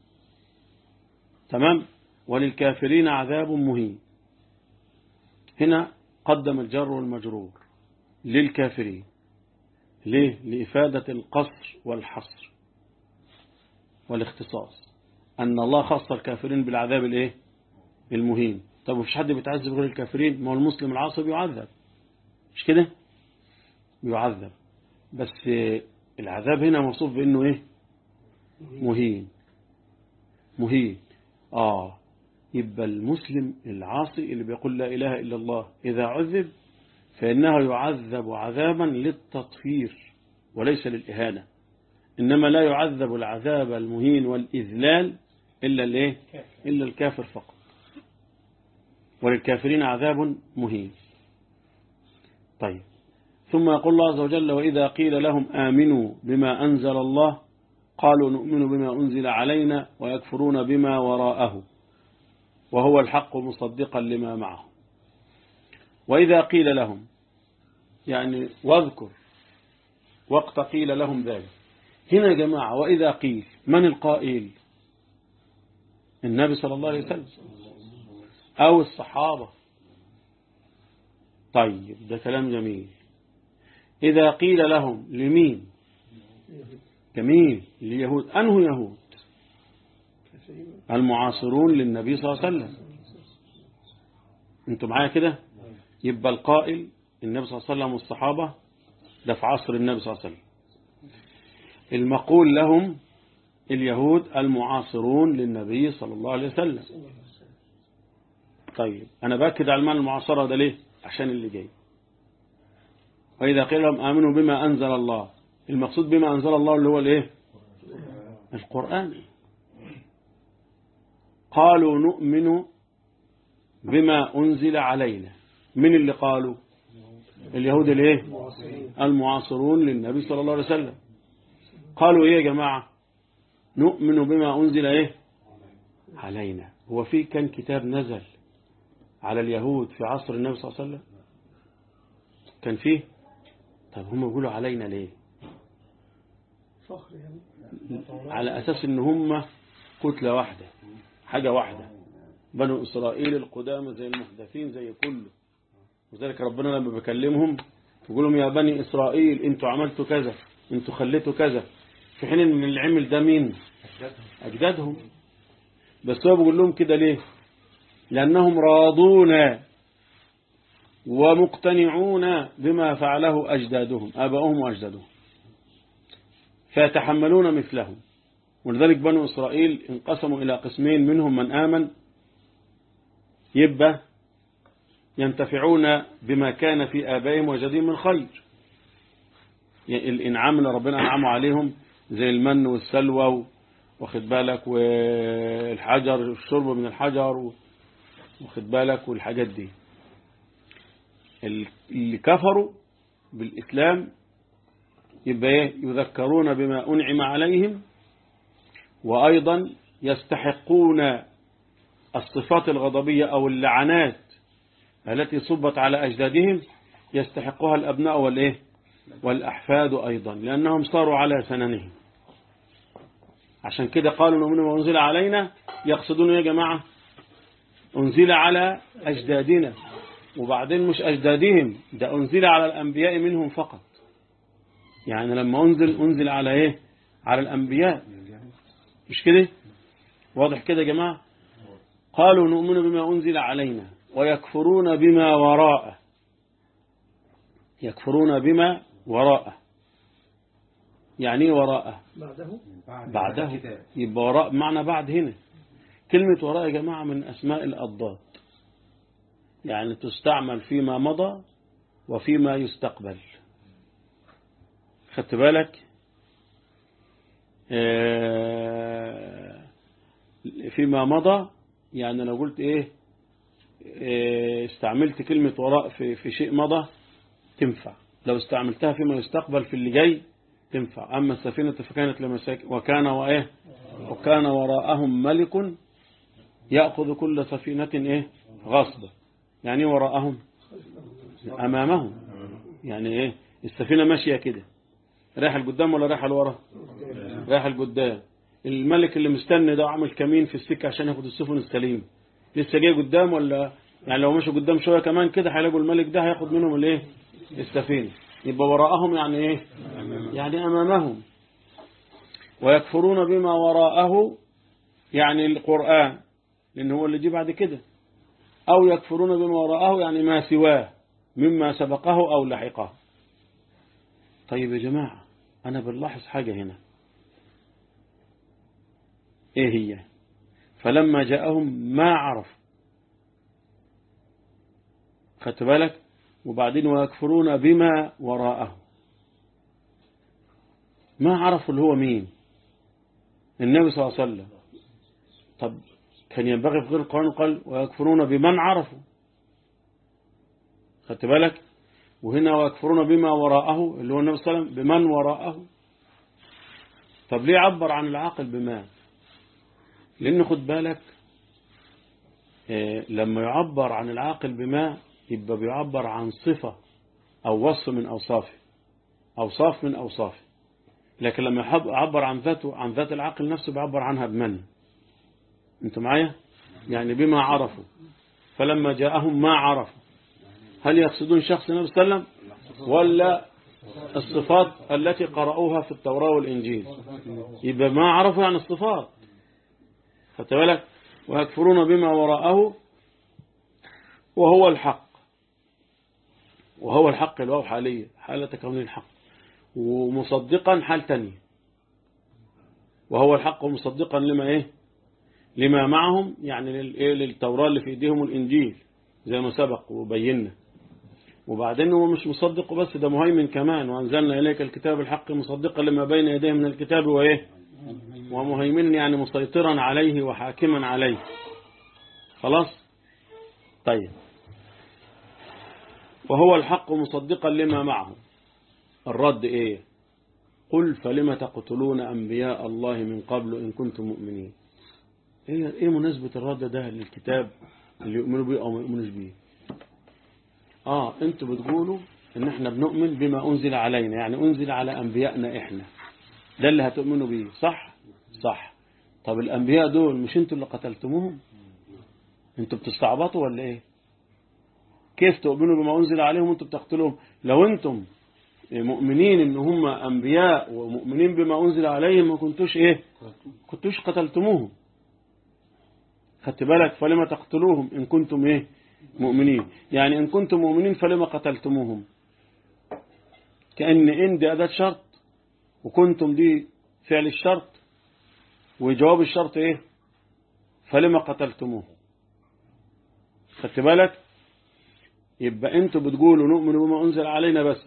تمام وللكافرين عذاب مهين هنا قدم الجر والمجرور للكافرين ليه لإفادة القصر والحصر والاختصاص أن الله خص الكافرين بالعذاب الايه المهين طب وفيش حد بيتعذب غير الكافرين ما هو المسلم العاصي بيعذب مش كده بيعذب بس العذاب هنا موصوف بأنه ايه مهين مهين آه يبقى المسلم العاصي اللي بيقول لا إله إلا الله إذا عذب فإنه يعذب عذابا للتطهير وليس للإهانة إنما لا يعذب العذاب المهين والإذلال إلا الإيه؟ إلا الكافر فقط وللكافرين عذاب مهين طيب ثم يقول الله عز وجل وإذا قيل لهم آمنوا بما أنزل الله قالوا نؤمن بما أنزل علينا ويكفرون بما وراءه وهو الحق مصدقا لما معه وإذا قيل لهم يعني واذكر وقت قيل لهم ذلك هنا يا جماعة وإذا قيل من القائل النبي صلى الله عليه وسلم أو الصحابة طيب ده كلام جميل إذا قيل لهم لمين جميل لليهود أنه يهود المعاصرون للنبي صلى الله عليه وسلم انتوا معايا كده يبقى القائل النبي صلى الله عليه وسلم والصحابة ده في عصر النبي صلى الله عليه وسلم المقول لهم اليهود المعاصرون للنبي صلى الله عليه وسلم طيب أنا باكد على المعنى المعاصرة ده ليه عشان اللي جاي وإذا قيل لهم آمنوا بما أنزل الله المقصود بما أنزل الله اللي هو الايه القرآن قالوا نؤمن بما أنزل علينا من اللي قالوا اليهود الايه المعاصرون للنبي صلى الله عليه وسلم قالوا ايه يا جماعة نؤمن بما أنزل ايه علينا هو في كان كتاب نزل على اليهود في عصر النبي صلى الله عليه وسلم كان فيه طب هم يقولوا علينا ليه فخر يعني على أساس ان هم كتلة واحدة حاجة واحدة بنو إسرائيل القدامى زي المحدثين زي كله وذلك ربنا لما بكلمهم يقول لهم يا بني إسرائيل انتوا عملتوا كذا انتوا خليتوا كذا في حين ان العمل ده مين أجدادهم بس هو بيقول لهم كده ليه لأنهم راضون ومقتنعون بما فعله أجدادهم آباؤهم وأجدادهم فيتحملون مثلهم ولذلك بنو إسرائيل انقسموا إلى قسمين منهم من آمن يبقى ينتفعون بما كان في آبائهم وجدهم من خير يعني الإنعام اللي ربنا أنعموا عليهم زي المن والسلوى واخد بالك والحجر الشرب من الحجر واخد بالك والحاجات دي اللي كفروا بالإسلام يبقى ايه يذكرون بما أنعم عليهم وأيضا يستحقون الصفات الغضبية أو اللعنات التي صبت على أجدادهم يستحقها الأبناء والإيه والأحفاد أيضا لأنهم صاروا على سننهم عشان كده قالوا نؤمن ما أنزل علينا يقصدون يا جماعة أنزل على أجدادنا وبعدين مش أجدادهم ده أنزل على الأنبياء منهم فقط يعني لما أنزل أنزل على إيه على الأنبياء مش كده واضح كده يا جماعة قالوا نؤمن بما أنزل علينا ويكفرون بما وراءه يكفرون بما وراءه يعني ايه وراءه بعده بعده يبقى وراء معنى بعد هنا كلمة وراء يا جماعة من أسماء الأضداد يعني تستعمل فيما مضى وفيما يستقبل خدت بالك آه، فيما مضى يعني لو قلت ايه إيه، استعملت كلمة وراء في, في شيء مضى تنفع لو استعملتها فيما يستقبل في اللي جاي تنفع أما السفينة فكانت لمساكن وكان وإيه وكان وراءهم ملك يأخذ كل سفينة إيه غصبة يعني إيه وراءهم أمامهم يعني إيه السفينة ماشية كده رايحة لقدام ولا رايحة لورا رايحة لقدام الملك اللي مستني ده عامل كمين في السكة عشان ياخد السفن السليم لسه جاي قدام ولا يعني لو مشوا قدام شوية كمان كده هيلاقوا الملك ده هياخد منهم الايه السفينة يبقى وراءهم يعني ايه يعني امامهم ويكفرون بما وراءه يعني القرآن لان هو اللي جه بعد كده او يكفرون بما وراءه يعني ما سواه مما سبقه او لحقه طيب يا جماعة انا بنلاحظ حاجة هنا ايه هي فلما جاءهم ما عرف خدت بالك وبعدين ويكفرون بما وراءه ما عرفوا اللي هو مين النبي صلى الله عليه وسلم طب كان ينبغي في غير القرآن قال ويكفرون بمن عرفوا خدت بالك وهنا ويكفرون بما وراءه اللي هو النبي صلى الله عليه وسلم بمن وراءه طب ليه عبر عن العاقل بما لأن خد بالك إيه لما يعبر عن العاقل بما يبقى بيعبر عن صفة أو وصف من أوصافه أوصاف من أوصافه لكن لما يعبر عن ذاته عن ذات العاقل نفسه بيعبر عنها بمن انتوا معايا يعني بما عرفوا فلما جاءهم ما عرفوا هل يقصدون شخص النبي صلى الله عليه وسلم ولا الصفات التي قرأوها في التوراة والإنجيل يبقى ما عرفوا عن الصفات خدت بالك ويكفرون بما وراءه وهو الحق وهو الحق الواو حاليا حالة كونه الحق ومصدقا حال تانية وهو الحق مصدقا لما ايه لما معهم يعني للايه للتوراة اللي في ايديهم الانجيل زي ما سبق وبينا وبعدين هو مش مصدق بس ده مهيمن كمان وانزلنا اليك الكتاب الحق مصدقا لما بين يديه من الكتاب وايه ومهيمن يعني مسيطرا عليه وحاكما عليه خلاص طيب وهو الحق مصدقا لما معه الرد ايه قل فلم تقتلون انبياء الله من قبل ان كنتم مؤمنين ايه ايه مناسبة الرد ده للكتاب اللي يؤمنوا بيه او ما يؤمنوش بيه اه انتوا بتقولوا ان احنا بنؤمن بما انزل علينا يعني انزل على انبيائنا احنا ده اللي هتؤمنوا بيه صح صح طب الانبياء دول مش انتوا اللي قتلتموهم انتوا بتستعبطوا ولا ايه كيف تؤمنوا بما انزل عليهم وانتوا بتقتلوهم لو انتم مؤمنين ان هم انبياء ومؤمنين بما انزل عليهم ما كنتوش ايه كنتوش قتلتموهم خدت بالك فلما تقتلوهم ان كنتم ايه مؤمنين يعني ان كنتم مؤمنين فلما قتلتموهم كأن ان دي اداة شرط وكنتم دي فعل الشرط وجواب الشرط ايه فلما قتلتموه خدت بالك يبقى انتوا بتقولوا نؤمن بما انزل علينا بس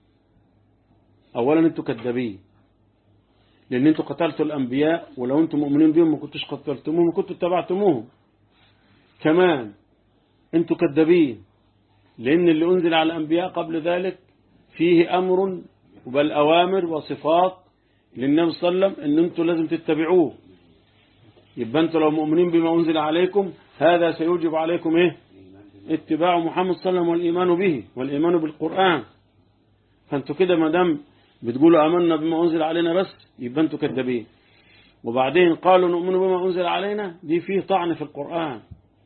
اولا انتوا كذابين لان انتوا قتلتوا الانبياء ولو انتم مؤمنين بهم ما كنتوش قتلتموهم وكنتوا اتبعتموهم كمان انتوا كذابين لان اللي انزل على الانبياء قبل ذلك فيه امر بل اوامر وصفات للنبي صلى الله عليه وسلم ان انتوا لازم تتبعوه يبقى انتوا لو مؤمنين بما انزل عليكم هذا سيوجب عليكم ايه اتباع محمد صلى الله عليه وسلم والايمان به والايمان بالقران فانتوا كده ما دام بتقولوا امنا بما انزل علينا بس يبقى انتوا كذابين وبعدين قالوا نؤمن بما انزل علينا دي فيه طعن في القران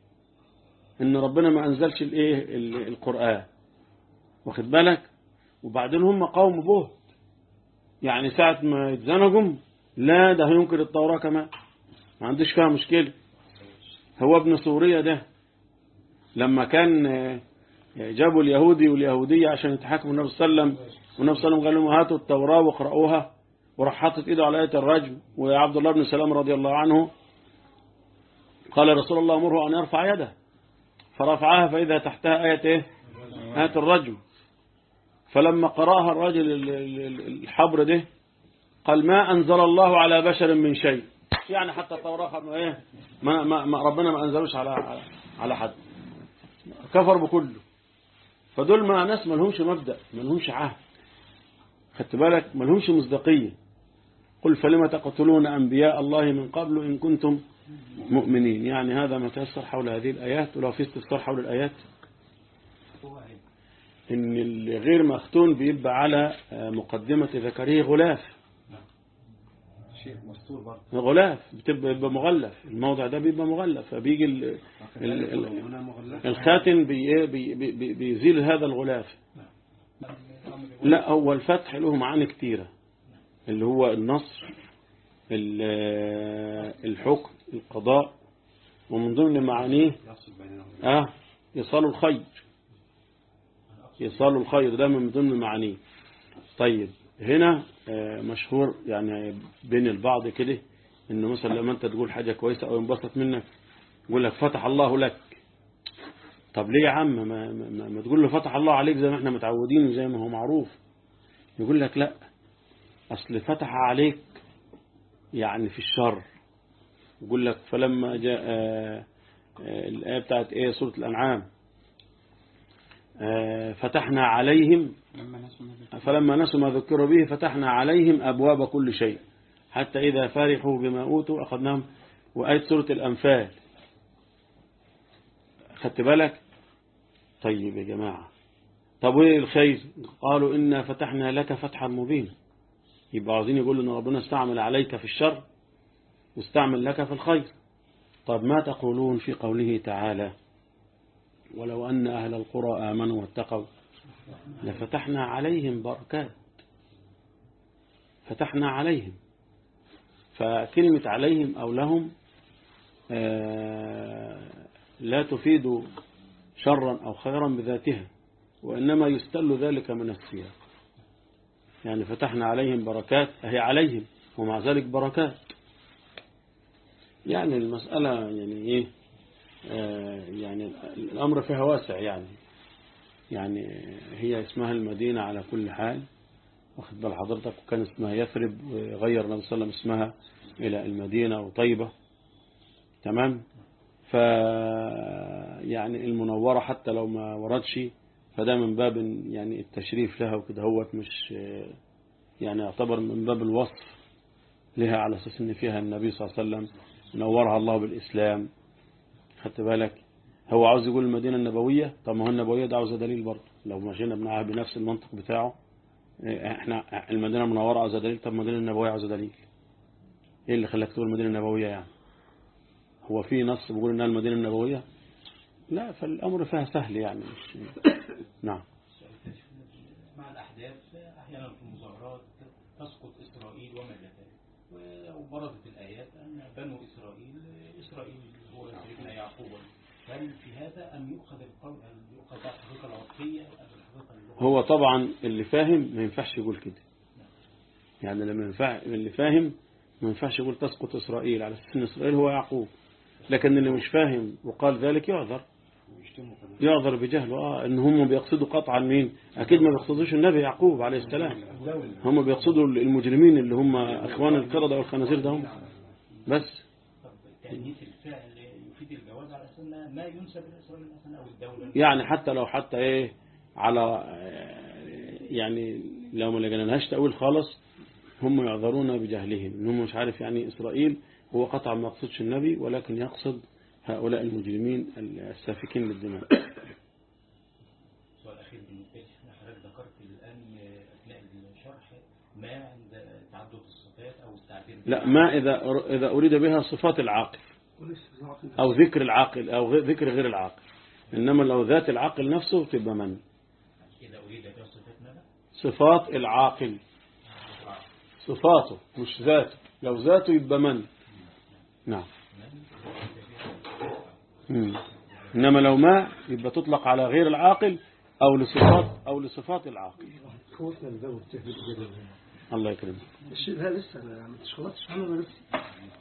ان ربنا ما انزلش الايه القران واخد بالك وبعدين هم قوم بهت يعني ساعة ما يتزنقوا لا ده هينكر التوراة كمان ما عندوش فيها مشكلة هو ابن سوريا ده لما كان جابوا اليهودي واليهودية عشان يتحاكموا النبي صلى الله عليه وسلم والنبي صلى الله عليه وسلم قال لهم هاتوا التوراة واقرأوها وراح حاطط ايده على آية الرجم وعبد الله بن سلام رضي الله عنه قال رسول الله امره أن يرفع يده فرفعها فإذا تحتها آية ايه آية الرجم فلما قرأها الرجل الحبر ده قال ما أنزل الله على بشر من شيء يعني حتى التوراة ايه ما, ما, ما ربنا ما أنزلوش على على حد كفر بكله فدول ما ناس ما لهمش مبدأ ما لهمش عهد خدت بالك ما لهمش مصداقية قل فلم تقتلون أنبياء الله من قبل إن كنتم مؤمنين يعني هذا ما تيسر حول هذه الآيات ولو في استفسار حول الآيات إن الغير مختون بيبقى على مقدمة ذكره غلاف شيء مستور برضه غلاف بتبقى بيبقى مغلف الموضع ده بيبقى مغلف فبيجي ال- ال- ال- هنا مغلق الخاتم بي بي بي بيزيل هذا الغلاف لا هو الفتح له معاني كتيرة اللي هو النصر ال- الحكم القضاء ومن ضمن معانيه يفصل بيننا وبين اه إيصال الخير إيصال الخير ده من ضمن معانيه طيب هنا آه، مشهور يعني بين البعض كده انه مثلا لما انت تقول حاجة كويسة او ينبسط منك يقول لك فتح الله لك طب ليه يا عم ما, ما, ما, ما تقول له فتح الله عليك زي ما احنا متعودين وزي ما هو معروف يقول لك لا اصل فتح عليك يعني في الشر يقول لك فلما جاء آه، آه، الآية بتاعت ايه سورة الأنعام آه، فتحنا عليهم لما ناس النبي فلما نسوا ما ذكروا به فتحنا عليهم أبواب كل شيء حتى إذا فرحوا بما أوتوا أخذناهم وآية سورة الأنفال خدت بالك طيب يا جماعة طب وإيه الخير قالوا إنا فتحنا لك فتحا مبينا يبقى عاوزين يقولوا إن ربنا استعمل عليك في الشر واستعمل لك في الخير طب ما تقولون في قوله تعالى ولو أن أهل القرى آمنوا واتقوا لفتحنا عليهم بركات فتحنا عليهم فكلمة عليهم أو لهم آه، لا تفيد شرا أو خيرا بذاتها وإنما يستل ذلك من السياق يعني فتحنا عليهم بركات هي عليهم ومع ذلك بركات يعني المسألة يعني إيه آه، يعني الأمر فيها واسع يعني يعني هي اسمها المدينة على كل حال واخد بال حضرتك وكان اسمها يثرب وغير النبي صلى الله عليه وسلم اسمها إلى المدينة وطيبة تمام ف يعني المنورة حتى لو ما وردش فده من باب يعني التشريف لها وكده هوت مش يعني يعتبر من باب الوصف لها على أساس إن فيها النبي صلى الله عليه وسلم نورها الله بالإسلام خدت بالك هو عاوز يقول المدينة النبوية طب ما هو النبوية ده عاوزة دليل برضه لو مشينا بنعها بنفس المنطق بتاعه إيه، احنا المدينة المنورة عاوزة دليل طب المدينة النبوية عاوزة دليل ايه اللي خلاك تقول المدينة النبوية يعني هو في نص بيقول انها المدينة النبوية لا فالامر فيها سهل يعني مش نعم مع الأحداث أحيانا في المظاهرات تسقط إسرائيل وما إلى ذلك وبرزت الآيات أن بنو إسرائيل إسرائيل هو سيدنا يعقوب هل في هذا أم يؤخذ القول هل يؤخذ الحقيقة العرفية أم الحقيقة اللغوية؟ هو طبعا اللي فاهم ما ينفعش يقول كده يعني لما ينفع اللي فاهم ما ينفعش يقول تسقط إسرائيل على أساس إن إسرائيل هو يعقوب لكن اللي مش فاهم وقال ذلك يعذر ويشتموا كمان يعذر بجهله اه ان هم بيقصدوا قطعا مين اكيد ما بيقصدوش النبي يعقوب عليه السلام هم بيقصدوا المجرمين اللي هم اخوان القردة والخنازير ده هم بس طب تأنيث الفعل يفيد الجواز على أساس أنها ما ينسب لإسرائيل مثلا أو الدولة يعني حتى لو حتى ايه على آه، يعني لو ما لقيناش تأويل خالص هم يعذرون بجهلهم ان هم مش عارف يعني اسرائيل هو قطعا ما يقصدش النبي ولكن يقصد هؤلاء المجرمين السافكين للدماء السؤال الأخير بالنسبة لي احنا حضرتك ذكرت الآن أثناء الشرح ما عند تعدد الصفات أو التعبير لا ما إذا إذا أريد بها صفات العاقل أو ذكر العاقل أو غ- ذكر غير العاقل إنما لو ذات العاقل نفسه تبقى من إذا أريد بها صفات ماذا؟ صفات العاقل صفاته مش ذاته لو ذاته يبقى من نعم مم. إنما لو ما يبقى تطلق على غير العاقل أو لصفات أو لصفات العاقل خوفنا الباب والتهديد وكده. الله يكرمك الشيء ده لسه ما ما اشتغلتش عنه انا لسه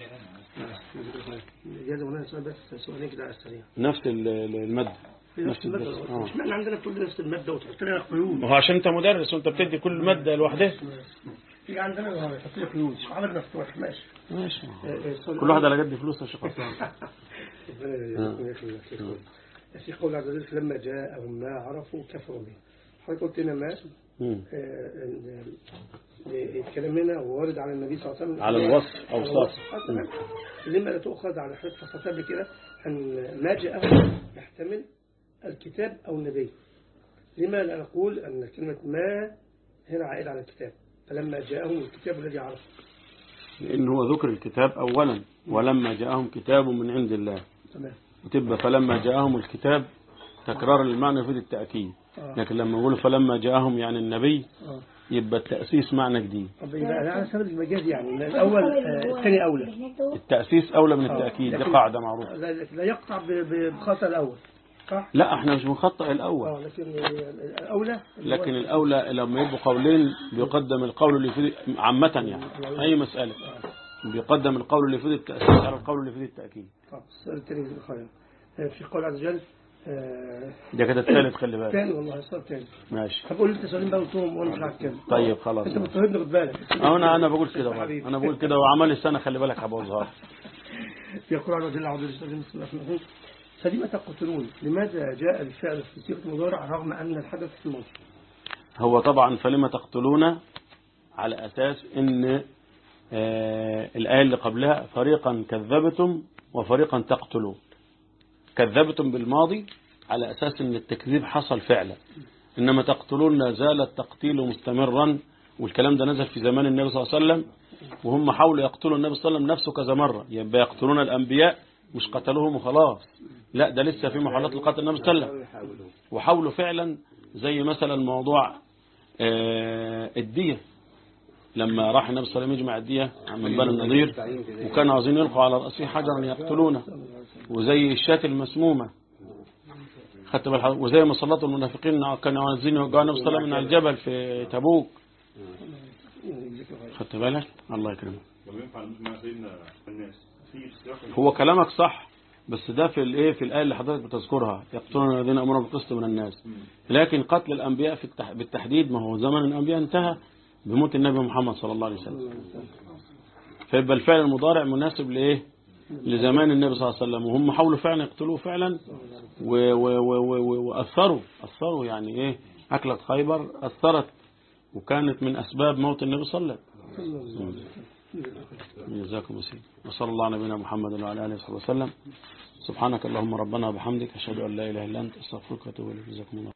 اجازه وانا سؤال بس سؤالين كده على السريع نفس ال- ال- المادة في نفس المادة الدرس آه. مش معنى عندنا كل نفس المادة وتحط لنا قيود وهو عشان أنت مدرس وأنت بتدي كل مادة لوحدها في عندنا يحط لنا قيود عمل مفتوح ماشي ماشي آه، آه، سؤال كل واحد على قد فلوسه يا شيخ حسام ربنا يخليك. في قول عز وجل لما جاءهم ما عرفوا كفروا به حضرتك قلت هنا ما مم. آه، آه، الكلام هنا وارد على النبي صلى الله عليه وسلم على الوصف أو على صف. الوصف. آه، تمام. لما لا تؤخذ على حضرتك فصلت قبل كده أن ما جاءهم يحتمل الكتاب أو النبي لما لا نقول أن كلمة ما هنا عائد على الكتاب فلما جاءهم الكتاب الذي عرفه لأن هو ذكر الكتاب أولا ولما جاءهم كتاب من عند الله تمام وتبقى فلما جاءهم الكتاب تكرار المعنى يفيد التأكيد آه. لكن لما نقول فلما جاءهم يعني النبي آه. يبقى التأسيس معنى جديد طب يبقى على سبيل المجاز يعني إن الأول آه، الثاني أولى التأسيس أولى من آه. التأكيد دي لكن- قاعدة معروفة لا, لا يقطع ب- ب- بخطأ الأول صح؟ لا احنا مش بنخطئ الأول اه لكن الأولى اللي هو- لكن الأولى لما يبقوا قولين بيقدم القول اللي يفيد عامة يعني أي مسألة بيقدم القول اللي يفيد التأسيس على القول اللي يفيد التأكيد طب السؤال الثاني في الخير آه، في قول عز وجل آه، ده كده الثالث خلي بالك تاني والله السؤال تاني ماشي طب قول انت سؤالين بقى قلتهم وانا مش عارف كده طيب خلاص انت بتطردني خد بالك انا انا بقول كده برضه. حبيبي. انا بقول كده وعمل السنة خلي بالك هبوظها في قول عز وجل اعوذ بالله من الشيطان الرجيم فلم تقتلون لماذا جاء الفعل في صيغه المضارع رغم ان الحدث في الماضي هو طبعا فلما تقتلون على أساس إن آه الآية اللي قبلها فريقا كذبتم وفريقا تقتلون كذبتم بالماضي على أساس إن التكذيب حصل فعلا إنما تقتلون لا زال التقتيل مستمرا والكلام ده نزل في زمان النبي صلى الله عليه وسلم وهم حاولوا يقتلوا النبي صلى الله عليه وسلم نفسه كذا مرة يبقى يقتلون الأنبياء مش قتلوهم وخلاص لا ده لسه في محاولات لقتل النبي صلى الله عليه وسلم وحاولوا فعلا زي مثلا موضوع آه، الدية لما راح النبي صلى الله عليه وسلم يجمع الدية من بني النضير وكانوا عايزين يلقوا على رأسه حجرا يقتلونه وزي الشاة المسمومة خدت بالك وزي ما سلطوا المنافقين كانوا عايزين يوقعوا النبي صلى الله عليه وسلم من على الجبل في تبوك خدت بالك الله يكرمك طب ينفع مع سيدنا الناس في سياق هو كلامك صح بس ده في الايه في الايه اللي حضرتك بتذكرها يقتلون الذين امروا بالقسط من الناس لكن قتل الانبياء في التح... بالتحديد ما هو زمن الانبياء انتهى بموت النبي محمد صلى الله عليه وسلم فيبقى الفعل المضارع مناسب لايه لزمان النبي صلى الله عليه وسلم وهم حاولوا فعلا يقتلوه فعلا و... و... و... و... واثروا اثروا يعني ايه اكله خيبر اثرت وكانت من اسباب موت النبي صلى الله عليه وسلم جزاكم الله خير وصلى الله على نبينا محمد وعلى اله وصحبه وسلم سبحانك اللهم ربنا وبحمدك اشهد ان لا اله الا انت استغفرك واتوب اليك جزاكم الله